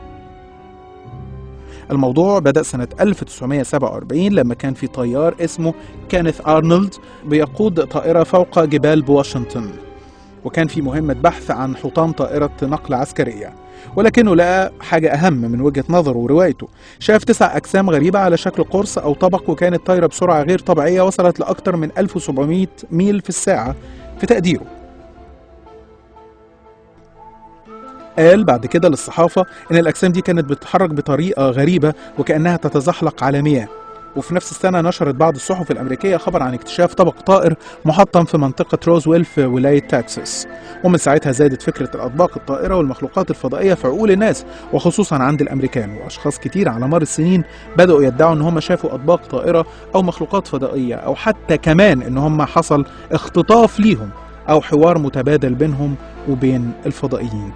الموضوع بدأ سنة 1947 لما كان في طيار اسمه كينيث أرنولد بيقود طائرة فوق جبال بواشنطن وكان في مهمة بحث عن حطام طائرة نقل عسكرية ولكنه لقى حاجة أهم من وجهة نظره وروايته شاف تسع أجسام غريبة على شكل قرص أو طبق وكانت طايرة بسرعة غير طبيعية وصلت لأكثر من 1700 ميل في الساعة في تقديره قال بعد كده للصحافة إن الأجسام دي كانت بتتحرك بطريقة غريبة وكأنها تتزحلق على مياه وفي نفس السنة نشرت بعض الصحف الأمريكية خبر عن اكتشاف طبق طائر محطم في منطقة روزويل في ولاية تكساس ومن ساعتها زادت فكرة الأطباق الطائرة والمخلوقات الفضائية في عقول الناس وخصوصا عند الأمريكان وأشخاص كتير على مر السنين بدأوا يدعوا إن هم شافوا أطباق طائرة أو مخلوقات فضائية أو حتى كمان إن هم حصل اختطاف ليهم أو حوار متبادل بينهم وبين الفضائيين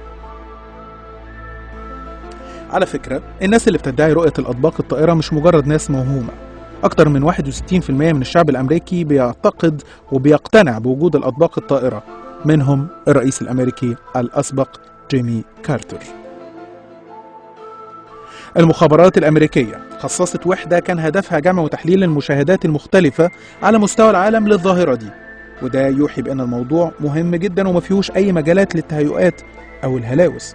على فكرة الناس اللي بتدعي رؤية الأطباق الطائرة مش مجرد ناس موهومة أكتر من 61% من الشعب الأمريكي بيعتقد وبيقتنع بوجود الأطباق الطائرة منهم الرئيس الأمريكي الأسبق جيمي كارتر المخابرات الأمريكية خصصت وحدة كان هدفها جمع وتحليل المشاهدات المختلفة على مستوى العالم للظاهرة دي وده يوحي بأن الموضوع مهم جدا وما فيهوش أي مجالات للتهيؤات أو الهلاوس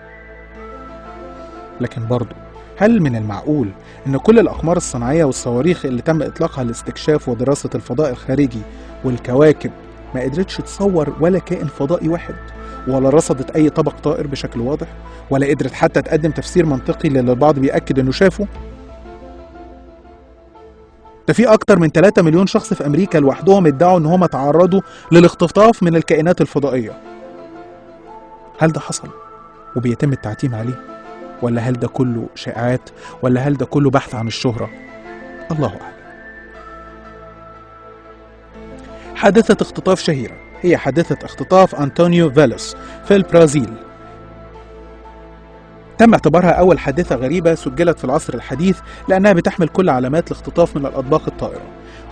لكن برضه هل من المعقول أن كل الأقمار الصناعية والصواريخ اللي تم إطلاقها لاستكشاف ودراسة الفضاء الخارجي والكواكب ما قدرتش تصور ولا كائن فضائي واحد ولا رصدت أي طبق طائر بشكل واضح ولا قدرت حتى تقدم تفسير منطقي للي البعض بيأكد إنه شافه ده في أكتر من 3 مليون شخص في أمريكا لوحدهم ادعوا إن هم تعرضوا للاختطاف من الكائنات الفضائية هل ده حصل وبيتم التعتيم عليه؟ ولا هل ده كله شائعات ولا هل ده كله بحث عن الشهرة الله أعلم حادثة اختطاف شهيرة هي حادثة اختطاف أنطونيو فيلوس في البرازيل تم اعتبارها أول حادثة غريبة سجلت في العصر الحديث لأنها بتحمل كل علامات الاختطاف من الأطباق الطائرة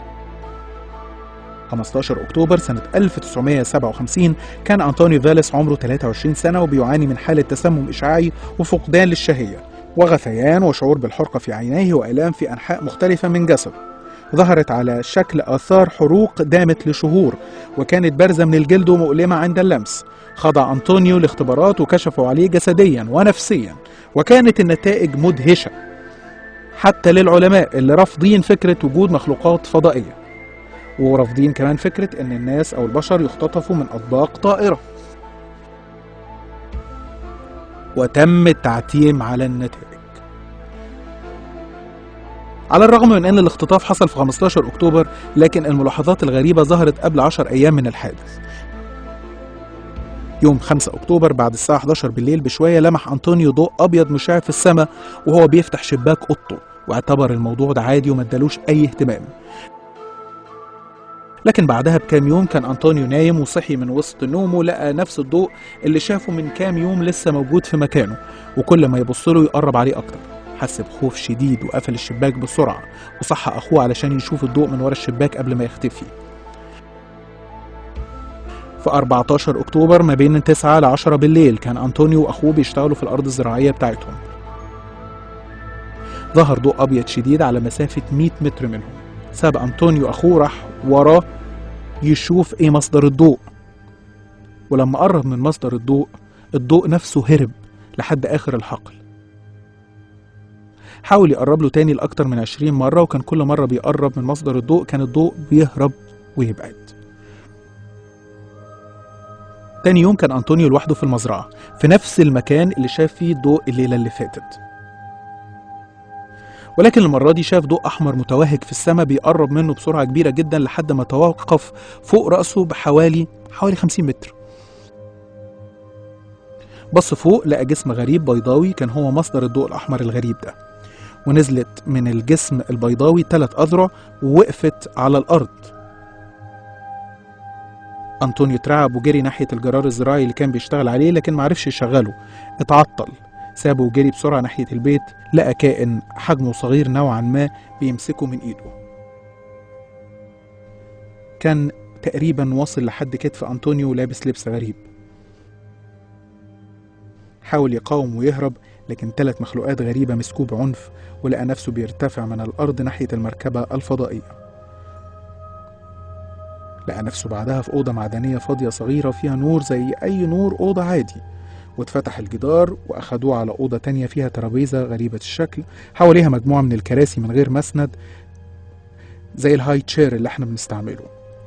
15 أكتوبر سنة 1957 كان أنطونيو فيلس عمره 23 سنة وبيعاني من حالة تسمم إشعاعي وفقدان للشهية وغثيان وشعور بالحرقة في عينيه وآلام في أنحاء مختلفة من جسده ظهرت على شكل آثار حروق دامت لشهور وكانت بارزة من الجلد ومؤلمة عند اللمس خضع أنطونيو لاختبارات وكشفوا عليه جسديا ونفسيا وكانت النتائج مدهشة حتى للعلماء اللي رافضين فكرة وجود مخلوقات فضائية ورافضين كمان فكرة إن الناس أو البشر يختطفوا من أطباق طائرة وتم التعتيم على النتائج على الرغم من أن الاختطاف حصل في 15 أكتوبر لكن الملاحظات الغريبة ظهرت قبل 10 أيام من الحادث يوم 5 أكتوبر بعد الساعة 11 بالليل بشوية لمح أنطونيو ضوء أبيض مشع في السماء وهو بيفتح شباك أوضته واعتبر الموضوع ده عادي وما ادالوش أي اهتمام لكن بعدها بكام يوم كان أنطونيو نايم وصحي من وسط نومه لقى نفس الضوء اللي شافه من كام يوم لسه موجود في مكانه وكل ما يبص له يقرب عليه أكتر حس بخوف شديد وقفل الشباك بسرعة وصح أخوه علشان يشوف الضوء من ورا الشباك قبل ما يختفي في 14 أكتوبر ما بين 9 ل 10 بالليل كان أنطونيو وأخوه بيشتغلوا في الأرض الزراعية بتاعتهم ظهر ضوء أبيض شديد على مسافة 100 متر منهم ساب أنطونيو أخوه راح وراه يشوف إيه مصدر الضوء ولما قرب من مصدر الضوء الضوء نفسه هرب لحد آخر الحقل حاول يقرب له تاني لأكتر من 20 مرة وكان كل مرة بيقرب من مصدر الضوء كان الضوء بيهرب ويبعد تاني يوم كان أنطونيو لوحده في المزرعة في نفس المكان اللي شاف فيه الضوء الليلة اللي فاتت ولكن المرة دي شاف ضوء أحمر متوهج في السماء بيقرب منه بسرعة كبيرة جدا لحد ما توقف فوق رأسه بحوالي حوالي 50 متر بص فوق لقى جسم غريب بيضاوي كان هو مصدر الضوء الأحمر الغريب ده ونزلت من الجسم البيضاوي ثلاث أذرع ووقفت على الأرض أنطونيو اترعب وجري ناحية الجرار الزراعي اللي كان بيشتغل عليه لكن معرفش يشغله اتعطل سابه وجري بسرعة ناحية البيت لقى كائن حجمه صغير نوعا ما بيمسكه من ايده كان تقريبا واصل لحد كتف أنطونيو لابس لبس غريب حاول يقاوم ويهرب لكن ثلاث مخلوقات غريبة مسكوه بعنف ولقى نفسه بيرتفع من الأرض ناحية المركبة الفضائية لقى نفسه بعدها في أوضة معدنية فاضية صغيرة فيها نور زي أي نور أوضة عادي واتفتح الجدار وأخدوه على أوضة تانية فيها ترابيزة غريبة الشكل حواليها مجموعة من الكراسي من غير مسند زي الهاي تشير اللي احنا بنستعمله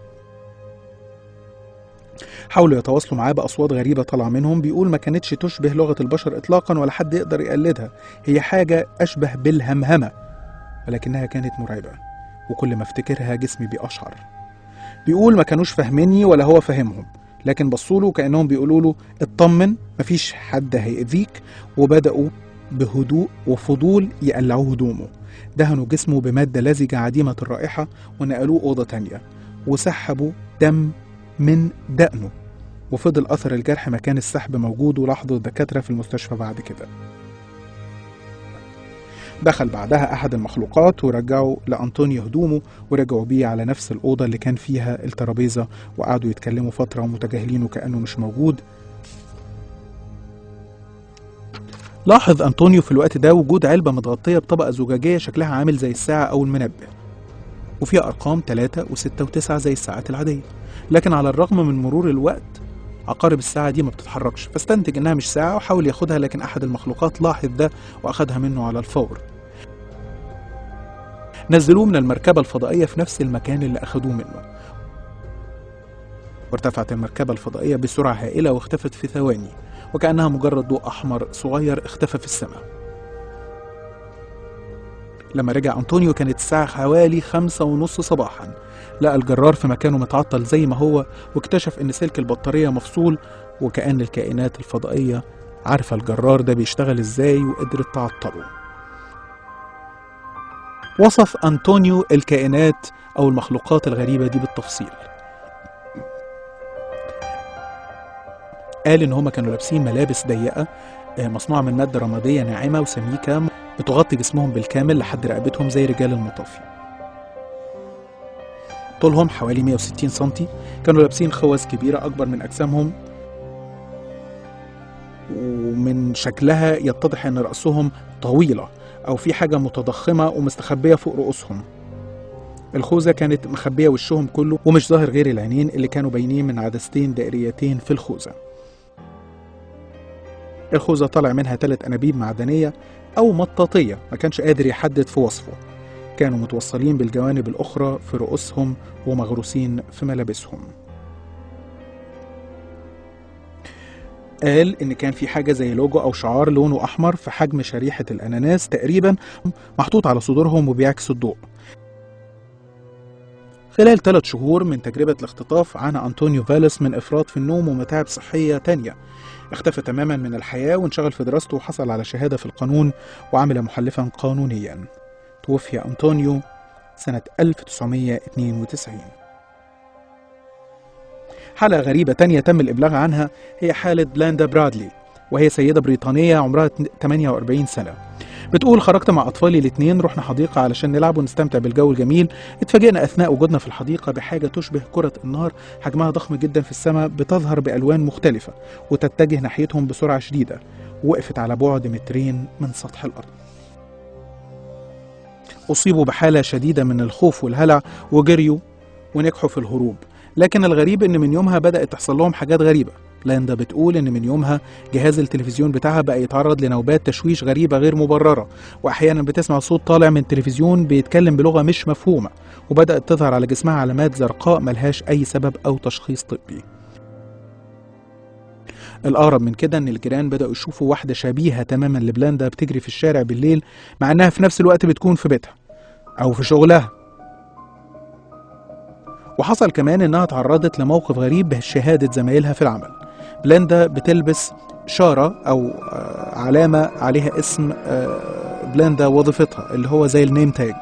حاولوا يتواصلوا معاه بأصوات غريبة طالعة منهم بيقول ما كانتش تشبه لغة البشر إطلاقا ولا حد يقدر يقلدها هي حاجة أشبه بالهمهمة ولكنها كانت مرعبة وكل ما افتكرها جسمي بيقشعر بيقول ما كانوش فاهميني ولا هو فاهمهم لكن بصوا له كانهم بيقولوا له اطمن مفيش حد هيأذيك وبدأوا بهدوء وفضول يقلعوه هدومه دهنوا جسمه بمادة لزجة عديمة الرائحة ونقلوه أوضة تانية وسحبوا دم من دقنه وفضل أثر الجرح مكان السحب موجود ولاحظه الدكاترة في المستشفى بعد كده دخل بعدها أحد المخلوقات ورجعوا لأنطونيو هدومه ورجعوا بيه على نفس الأوضة اللي كان فيها الترابيزة وقعدوا يتكلموا فترة ومتجاهلين وكأنه مش موجود لاحظ أنطونيو في الوقت ده وجود علبة متغطية بطبقة زجاجية شكلها عامل زي الساعة أو المنبه وفيها أرقام 3 و6 و9 زي الساعات العادية لكن على الرغم من مرور الوقت عقارب الساعة دي ما بتتحركش فاستنتج إنها مش ساعة وحاول ياخدها لكن أحد المخلوقات لاحظ ده وأخدها منه على الفور نزلوه من المركبة الفضائية في نفس المكان اللي أخدوه منه وارتفعت المركبة الفضائية بسرعة هائلة واختفت في ثواني وكأنها مجرد ضوء أحمر صغير اختفى في السماء لما رجع أنطونيو كانت الساعة حوالي خمسة ونص صباحا لقى الجرار في مكانه متعطل زي ما هو واكتشف إن سلك البطارية مفصول وكأن الكائنات الفضائية عارفة الجرار ده بيشتغل إزاي وقدرت تعطله وصف أنطونيو الكائنات أو المخلوقات الغريبة دي بالتفصيل قال إن هما كانوا لابسين ملابس ضيقة آه، مصنوعة من مادة رمادية ناعمة وسميكة بتغطي جسمهم بالكامل لحد رقبتهم زي رجال المطافي طولهم حوالي 160 سنتي كانوا لابسين خوذ كبيرة أكبر من أجسامهم ومن شكلها يتضح أن رأسهم طويلة أو في حاجة متضخمة ومستخبية فوق رؤوسهم الخوذة كانت مخبية وشهم كله ومش ظاهر غير العينين اللي كانوا باينين من عدستين دائريتين في الخوذة الخوذة طلع منها ثلاث أنابيب معدنية أو مطاطية ما كانش قادر يحدد في وصفه كانوا متوصلين بالجوانب الأخرى في رؤوسهم ومغروسين في ملابسهم قال إن كان في حاجة زي لوجو أو شعار لونه أحمر في حجم شريحة الأناناس تقريبا محطوط على صدورهم وبيعكس الضوء خلال ثلاث شهور من تجربة الاختطاف عانى أنطونيو فاليس من إفراط في النوم ومتاعب صحية تانية اختفى تماما من الحياة وانشغل في دراسته وحصل على شهادة في القانون وعمل محلفا قانونيا توفي أنطونيو سنة 1992 حالة غريبة تانية تم الإبلاغ عنها هي حالة بلاندا برادلي وهي سيدة بريطانية عمرها 48 سنة بتقول خرجت مع أطفالي الاتنين رحنا حديقة علشان نلعب ونستمتع بالجو الجميل اتفاجئنا أثناء وجودنا في الحديقة بحاجة تشبه كرة النار حجمها ضخم جدا في السماء بتظهر بألوان مختلفة وتتجه ناحيتهم بسرعة شديدة وقفت على بعد مترين من سطح الأرض أصيبوا بحالة شديدة من الخوف والهلع وجريوا ونجحوا في الهروب لكن الغريب إن من يومها بدأت تحصل لهم حاجات غريبة لاندا بتقول إن من يومها جهاز التلفزيون بتاعها بقى يتعرض لنوبات تشويش غريبة غير مبررة وأحيانا بتسمع صوت طالع من تلفزيون بيتكلم بلغة مش مفهومة وبدأت تظهر على جسمها علامات زرقاء ملهاش أي سبب أو تشخيص طبي الأغرب من كده إن الجيران بدأوا يشوفوا واحدة شبيهة تماما لبلاندا بتجري في الشارع بالليل مع إنها في نفس الوقت بتكون في بيتها أو في شغلها وحصل كمان إنها تعرضت لموقف غريب بشهادة زمايلها في العمل بلاندا بتلبس شارة أو آه، علامة عليها اسم آه، بلاندا وظيفتها اللي هو زي النيم تاج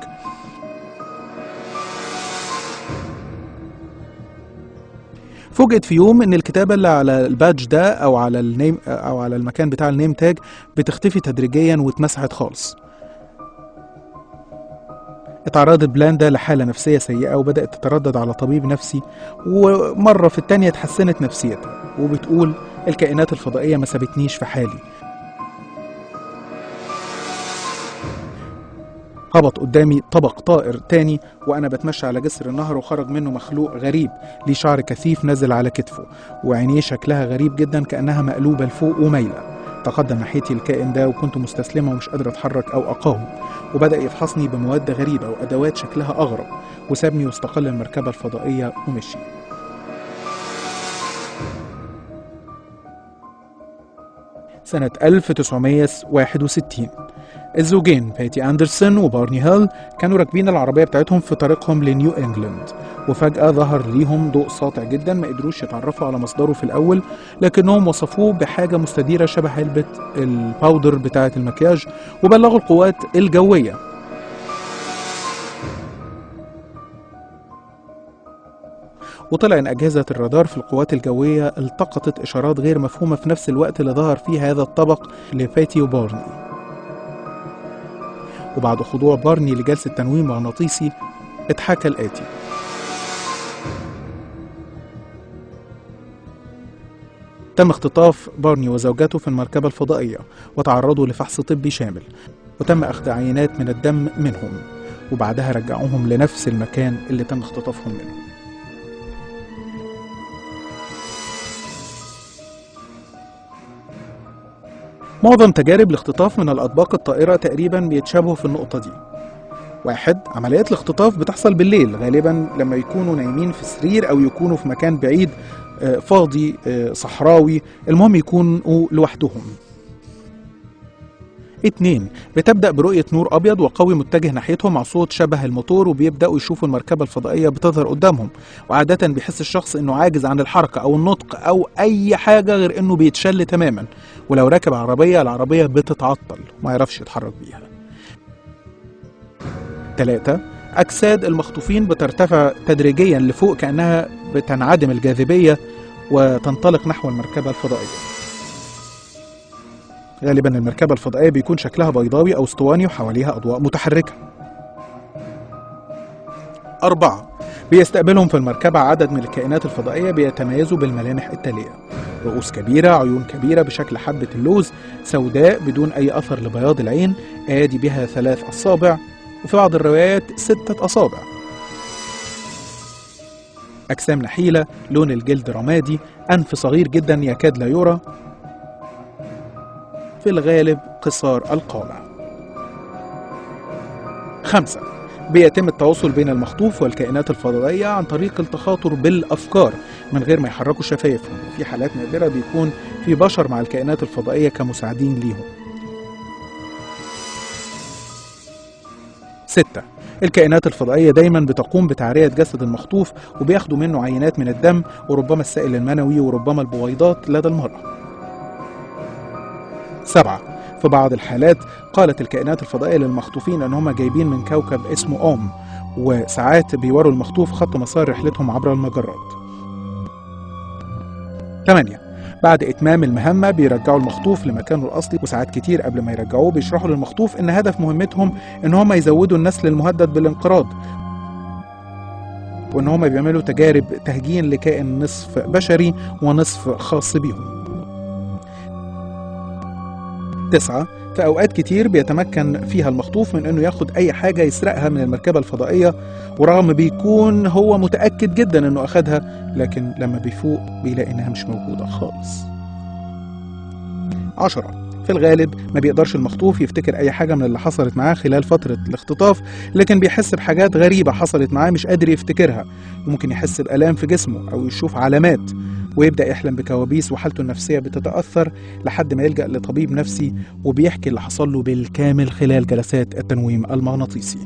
فوجئت في يوم ان الكتابه اللي على البادج ده او على النيم او على المكان بتاع النيم تاج بتختفي تدريجيا واتمسحت خالص اتعرضت بلاندا لحالة نفسية سيئة وبدأت تتردد على طبيب نفسي ومرة في التانية اتحسنت نفسيتها وبتقول الكائنات الفضائية ما سابتنيش في حالي هبط قدامي طبق طائر تاني وأنا بتمشى على جسر النهر وخرج منه مخلوق غريب ليه شعر كثيف نازل على كتفه وعينيه شكلها غريب جدا كأنها مقلوبة لفوق ومايلة تقدم ناحيتي الكائن ده وكنت مستسلمة ومش قادرة أتحرك أو أقاوم وبدأ يفحصني بمواد غريبة وأدوات شكلها أغرب وسابني واستقل المركبة الفضائية ومشي سنة 1961 الزوجين بيتي أندرسون وبارني هيل كانوا راكبين العربية بتاعتهم في طريقهم لنيو إنجلاند وفجأة ظهر ليهم ضوء ساطع جدا ما قدروش يتعرفوا على مصدره في الأول لكنهم وصفوه بحاجة مستديرة شبه علبة الباودر بتاعة المكياج وبلغوا القوات الجوية وطلع ان اجهزه الرادار في القوات الجويه التقطت اشارات غير مفهومه في نفس الوقت اللي ظهر فيه هذا الطبق لفاتي وبارني وبعد خضوع بارني لجلسه تنويم مغناطيسي اتحكى الاتي تم اختطاف بارني وزوجته في المركبة الفضائية وتعرضوا لفحص طبي شامل وتم أخذ عينات من الدم منهم وبعدها رجعوهم لنفس المكان اللي تم اختطافهم منه معظم تجارب الاختطاف من الأطباق الطائرة تقريبا بيتشابهوا في النقطة دي واحد عمليات الاختطاف بتحصل بالليل غالبا لما يكونوا نايمين في سرير أو يكونوا في مكان بعيد آه، فاضي آه، صحراوي المهم يكونوا لوحدهم اتنين بتبدأ برؤية نور أبيض وقوي متجه ناحيتهم مع صوت شبه الموتور وبيبدأوا يشوفوا المركبة الفضائية بتظهر قدامهم وعادة بيحس الشخص إنه عاجز عن الحركة أو النطق أو أي حاجة غير إنه بيتشل تماما ولو راكب عربية العربية بتتعطل وما يعرفش يتحرك بيها تلاتة أجساد المخطوفين بترتفع تدريجيا لفوق كأنها بتنعدم الجاذبية وتنطلق نحو المركبة الفضائية غالبا المركبة الفضائية بيكون شكلها بيضاوي أو اسطواني وحواليها أضواء متحركة أربعة بيستقبلهم في المركبة عدد من الكائنات الفضائية بيتميزوا بالملامح التالية رؤوس كبيرة عيون كبيرة بشكل حبة اللوز سوداء بدون أي أثر لبياض العين آدي بها ثلاث أصابع وفي بعض الروايات ستة أصابع أجسام نحيلة لون الجلد رمادي أنف صغير جدا يكاد لا يرى في الغالب قصار القامة خمسة بيتم التواصل بين المخطوف والكائنات الفضائية عن طريق التخاطر بالأفكار من غير ما يحركوا شفايفهم وفي حالات نادرة بيكون في بشر مع الكائنات الفضائية كمساعدين ليهم ستة الكائنات الفضائية دايما بتقوم بتعرية جسد المخطوف وبياخدوا منه عينات من الدم وربما السائل المنوي وربما البويضات لدى المرأة سبعة في بعض الحالات قالت الكائنات الفضائية للمخطوفين أن هم جايبين من كوكب اسمه أوم وساعات بيوروا المخطوف خط مسار رحلتهم عبر المجرات 8 بعد إتمام المهمة بيرجعوا المخطوف لمكانه الأصلي وساعات كتير قبل ما يرجعوه بيشرحوا للمخطوف إن هدف مهمتهم إن هم يزودوا النسل المهدد بالانقراض وإن هم بيعملوا تجارب تهجين لكائن نصف بشري ونصف خاص بيهم تسعة في أوقات كتير بيتمكن فيها المخطوف من إنه ياخد أي حاجة يسرقها من المركبة الفضائية ورغم بيكون هو متأكد جدا إنه أخدها لكن لما بيفوق بيلاقي إنها مش موجودة خالص عشرة في الغالب ما بيقدرش المخطوف يفتكر أي حاجة من اللي حصلت معاه خلال فترة الاختطاف لكن بيحس بحاجات غريبة حصلت معاه مش قادر يفتكرها وممكن يحس بآلام في جسمه أو يشوف علامات ويبدأ يحلم بكوابيس وحالته النفسية بتتأثر لحد ما يلجأ لطبيب نفسي وبيحكي اللي حصل له بالكامل خلال جلسات التنويم المغناطيسي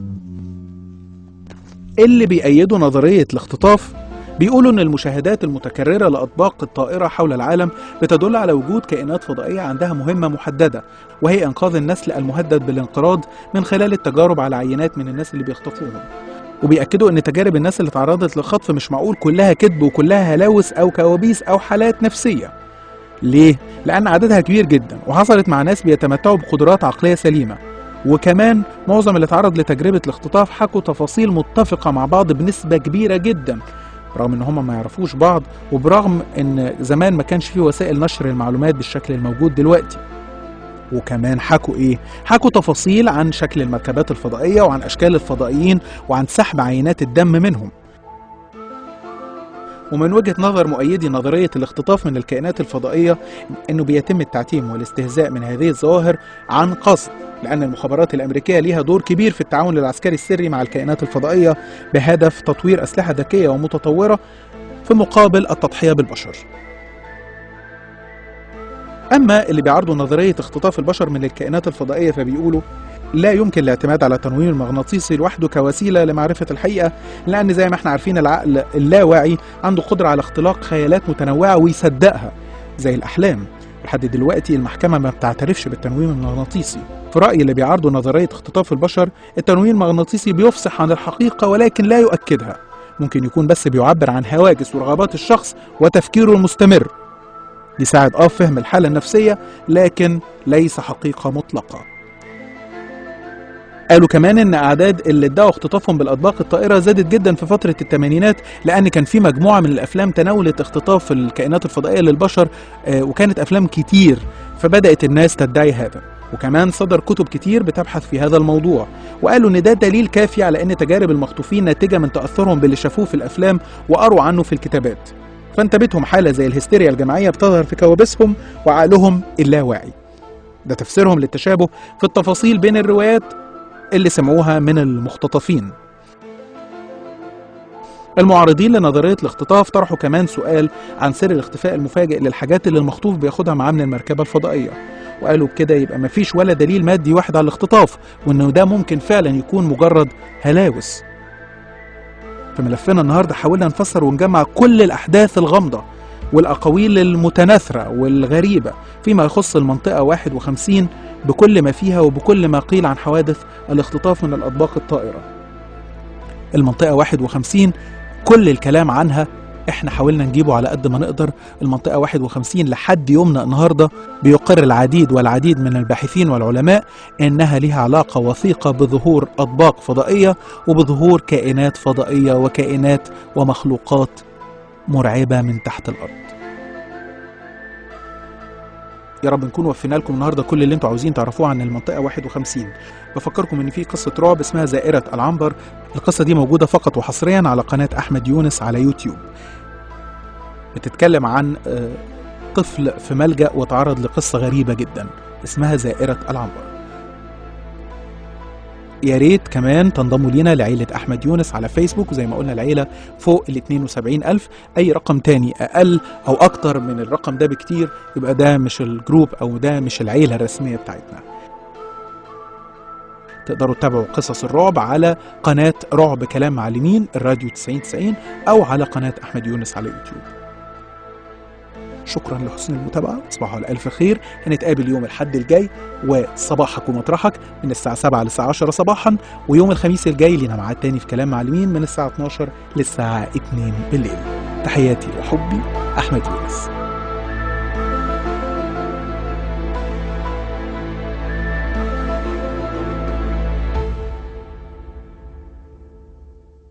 اللي بيأيدوا نظرية الاختطاف بيقولوا إن المشاهدات المتكررة لأطباق الطائرة حول العالم بتدل على وجود كائنات فضائية عندها مهمة محددة وهي إنقاذ النسل المهدد بالانقراض من خلال التجارب على عينات من الناس اللي بيخطفوهم وبيأكدوا إن تجارب الناس اللي تعرضت للخطف مش معقول كلها كذب وكلها هلاوس أو كوابيس أو حالات نفسية ليه؟ لأن عددها كبير جدا وحصلت مع ناس بيتمتعوا بقدرات عقلية سليمة وكمان معظم اللي اتعرض لتجربة الاختطاف حكوا تفاصيل متفقة مع بعض بنسبة كبيرة جدا رغم ان هم ما يعرفوش بعض وبرغم ان زمان ما كانش فيه وسائل نشر المعلومات بالشكل الموجود دلوقتي وكمان حكوا ايه حكوا تفاصيل عن شكل المركبات الفضائية وعن اشكال الفضائيين وعن سحب عينات الدم منهم ومن وجهة نظر مؤيدي نظرية الاختطاف من الكائنات الفضائية انه بيتم التعتيم والاستهزاء من هذه الظواهر عن قصد لأن المخابرات الأمريكية ليها دور كبير في التعاون العسكري السري مع الكائنات الفضائية بهدف تطوير أسلحة ذكية ومتطورة في مقابل التضحية بالبشر أما اللي بيعارضوا نظرية اختطاف البشر من الكائنات الفضائية فبيقولوا لا يمكن الاعتماد على التنويم المغناطيسي لوحده كوسيلة لمعرفة الحقيقة لأن زي ما احنا عارفين العقل اللاواعي عنده قدرة على اختلاق خيالات متنوعة ويصدقها زي الأحلام لحد دلوقتي المحكمة ما بتعترفش بالتنويم المغناطيسي في رأي اللي بيعارضوا نظرية اختطاف البشر التنويم المغناطيسي بيفصح عن الحقيقة ولكن لا يؤكدها ممكن يكون بس بيعبر عن هواجس ورغبات الشخص وتفكيره المستمر يساعد اه في فهم الحالة النفسية لكن ليس حقيقة مطلقة قالوا كمان ان اعداد اللي ادعوا اختطافهم بالاطباق الطائره زادت جدا في فتره الثمانينات لان كان في مجموعه من الافلام تناولت اختطاف الكائنات الفضائيه للبشر آه، وكانت افلام كتير فبدات الناس تدعي هذا وكمان صدر كتب كتير بتبحث في هذا الموضوع وقالوا ان ده دليل كافي على ان تجارب المخطوفين ناتجه من تاثرهم باللي شافوه في الافلام وقروا عنه في الكتابات فانتابتهم حاله زي الهستيريا الجماعيه بتظهر في كوابيسهم وعقلهم اللاواعي ده تفسيرهم للتشابه في التفاصيل بين الروايات اللي سمعوها من المختطفين المعارضين لنظرية الاختطاف طرحوا كمان سؤال عن سر الاختفاء المفاجئ للحاجات اللي المخطوف بياخدها معاه من المركبة الفضائية وقالوا بكده يبقى مفيش ولا دليل مادي واحد على الاختطاف وانه ده ممكن فعلا يكون مجرد هلاوس في ملفنا النهارده حاولنا نفسر ونجمع كل الاحداث الغامضه والاقاويل المتناثره والغريبه فيما يخص المنطقه 51 بكل ما فيها وبكل ما قيل عن حوادث الاختطاف من الاطباق الطائره. المنطقه 51 كل الكلام عنها احنا حاولنا نجيبه على قد ما نقدر المنطقة 51 لحد يومنا النهاردة بيقر العديد والعديد من الباحثين والعلماء انها لها علاقة وثيقة بظهور اطباق فضائية وبظهور كائنات فضائية وكائنات ومخلوقات مرعبة من تحت الارض يا رب نكون وفينا لكم النهارده كل اللي انتوا عاوزين تعرفوه عن المنطقه 51 بفكركم ان في قصه رعب اسمها زائره العنبر القصه دي موجوده فقط وحصريا على قناه احمد يونس على يوتيوب بتتكلم عن آه، طفل في ملجأ وتعرض لقصة غريبة جدا اسمها زائرة العنبر يا ريت كمان تنضموا لينا لعيلة أحمد يونس على فيسبوك وزي ما قلنا العيلة فوق ال 72 ألف أي رقم تاني أقل أو أكتر من الرقم ده بكتير يبقى ده مش الجروب أو ده مش العيلة الرسمية بتاعتنا تقدروا تتابعوا قصص الرعب على قناة رعب كلام معلمين الراديو 9090 أو على قناة أحمد يونس على يوتيوب شكرا لحسن المتابعة تصبحوا على ألف خير هنتقابل يوم الحد الجاي وصباحك ومطرحك من الساعة 7 للساعة 10 صباحا ويوم الخميس الجاي لنا ميعاد تاني في كلام معلمين من الساعة 12 للساعة 2 بالليل تحياتي وحبي أحمد يونس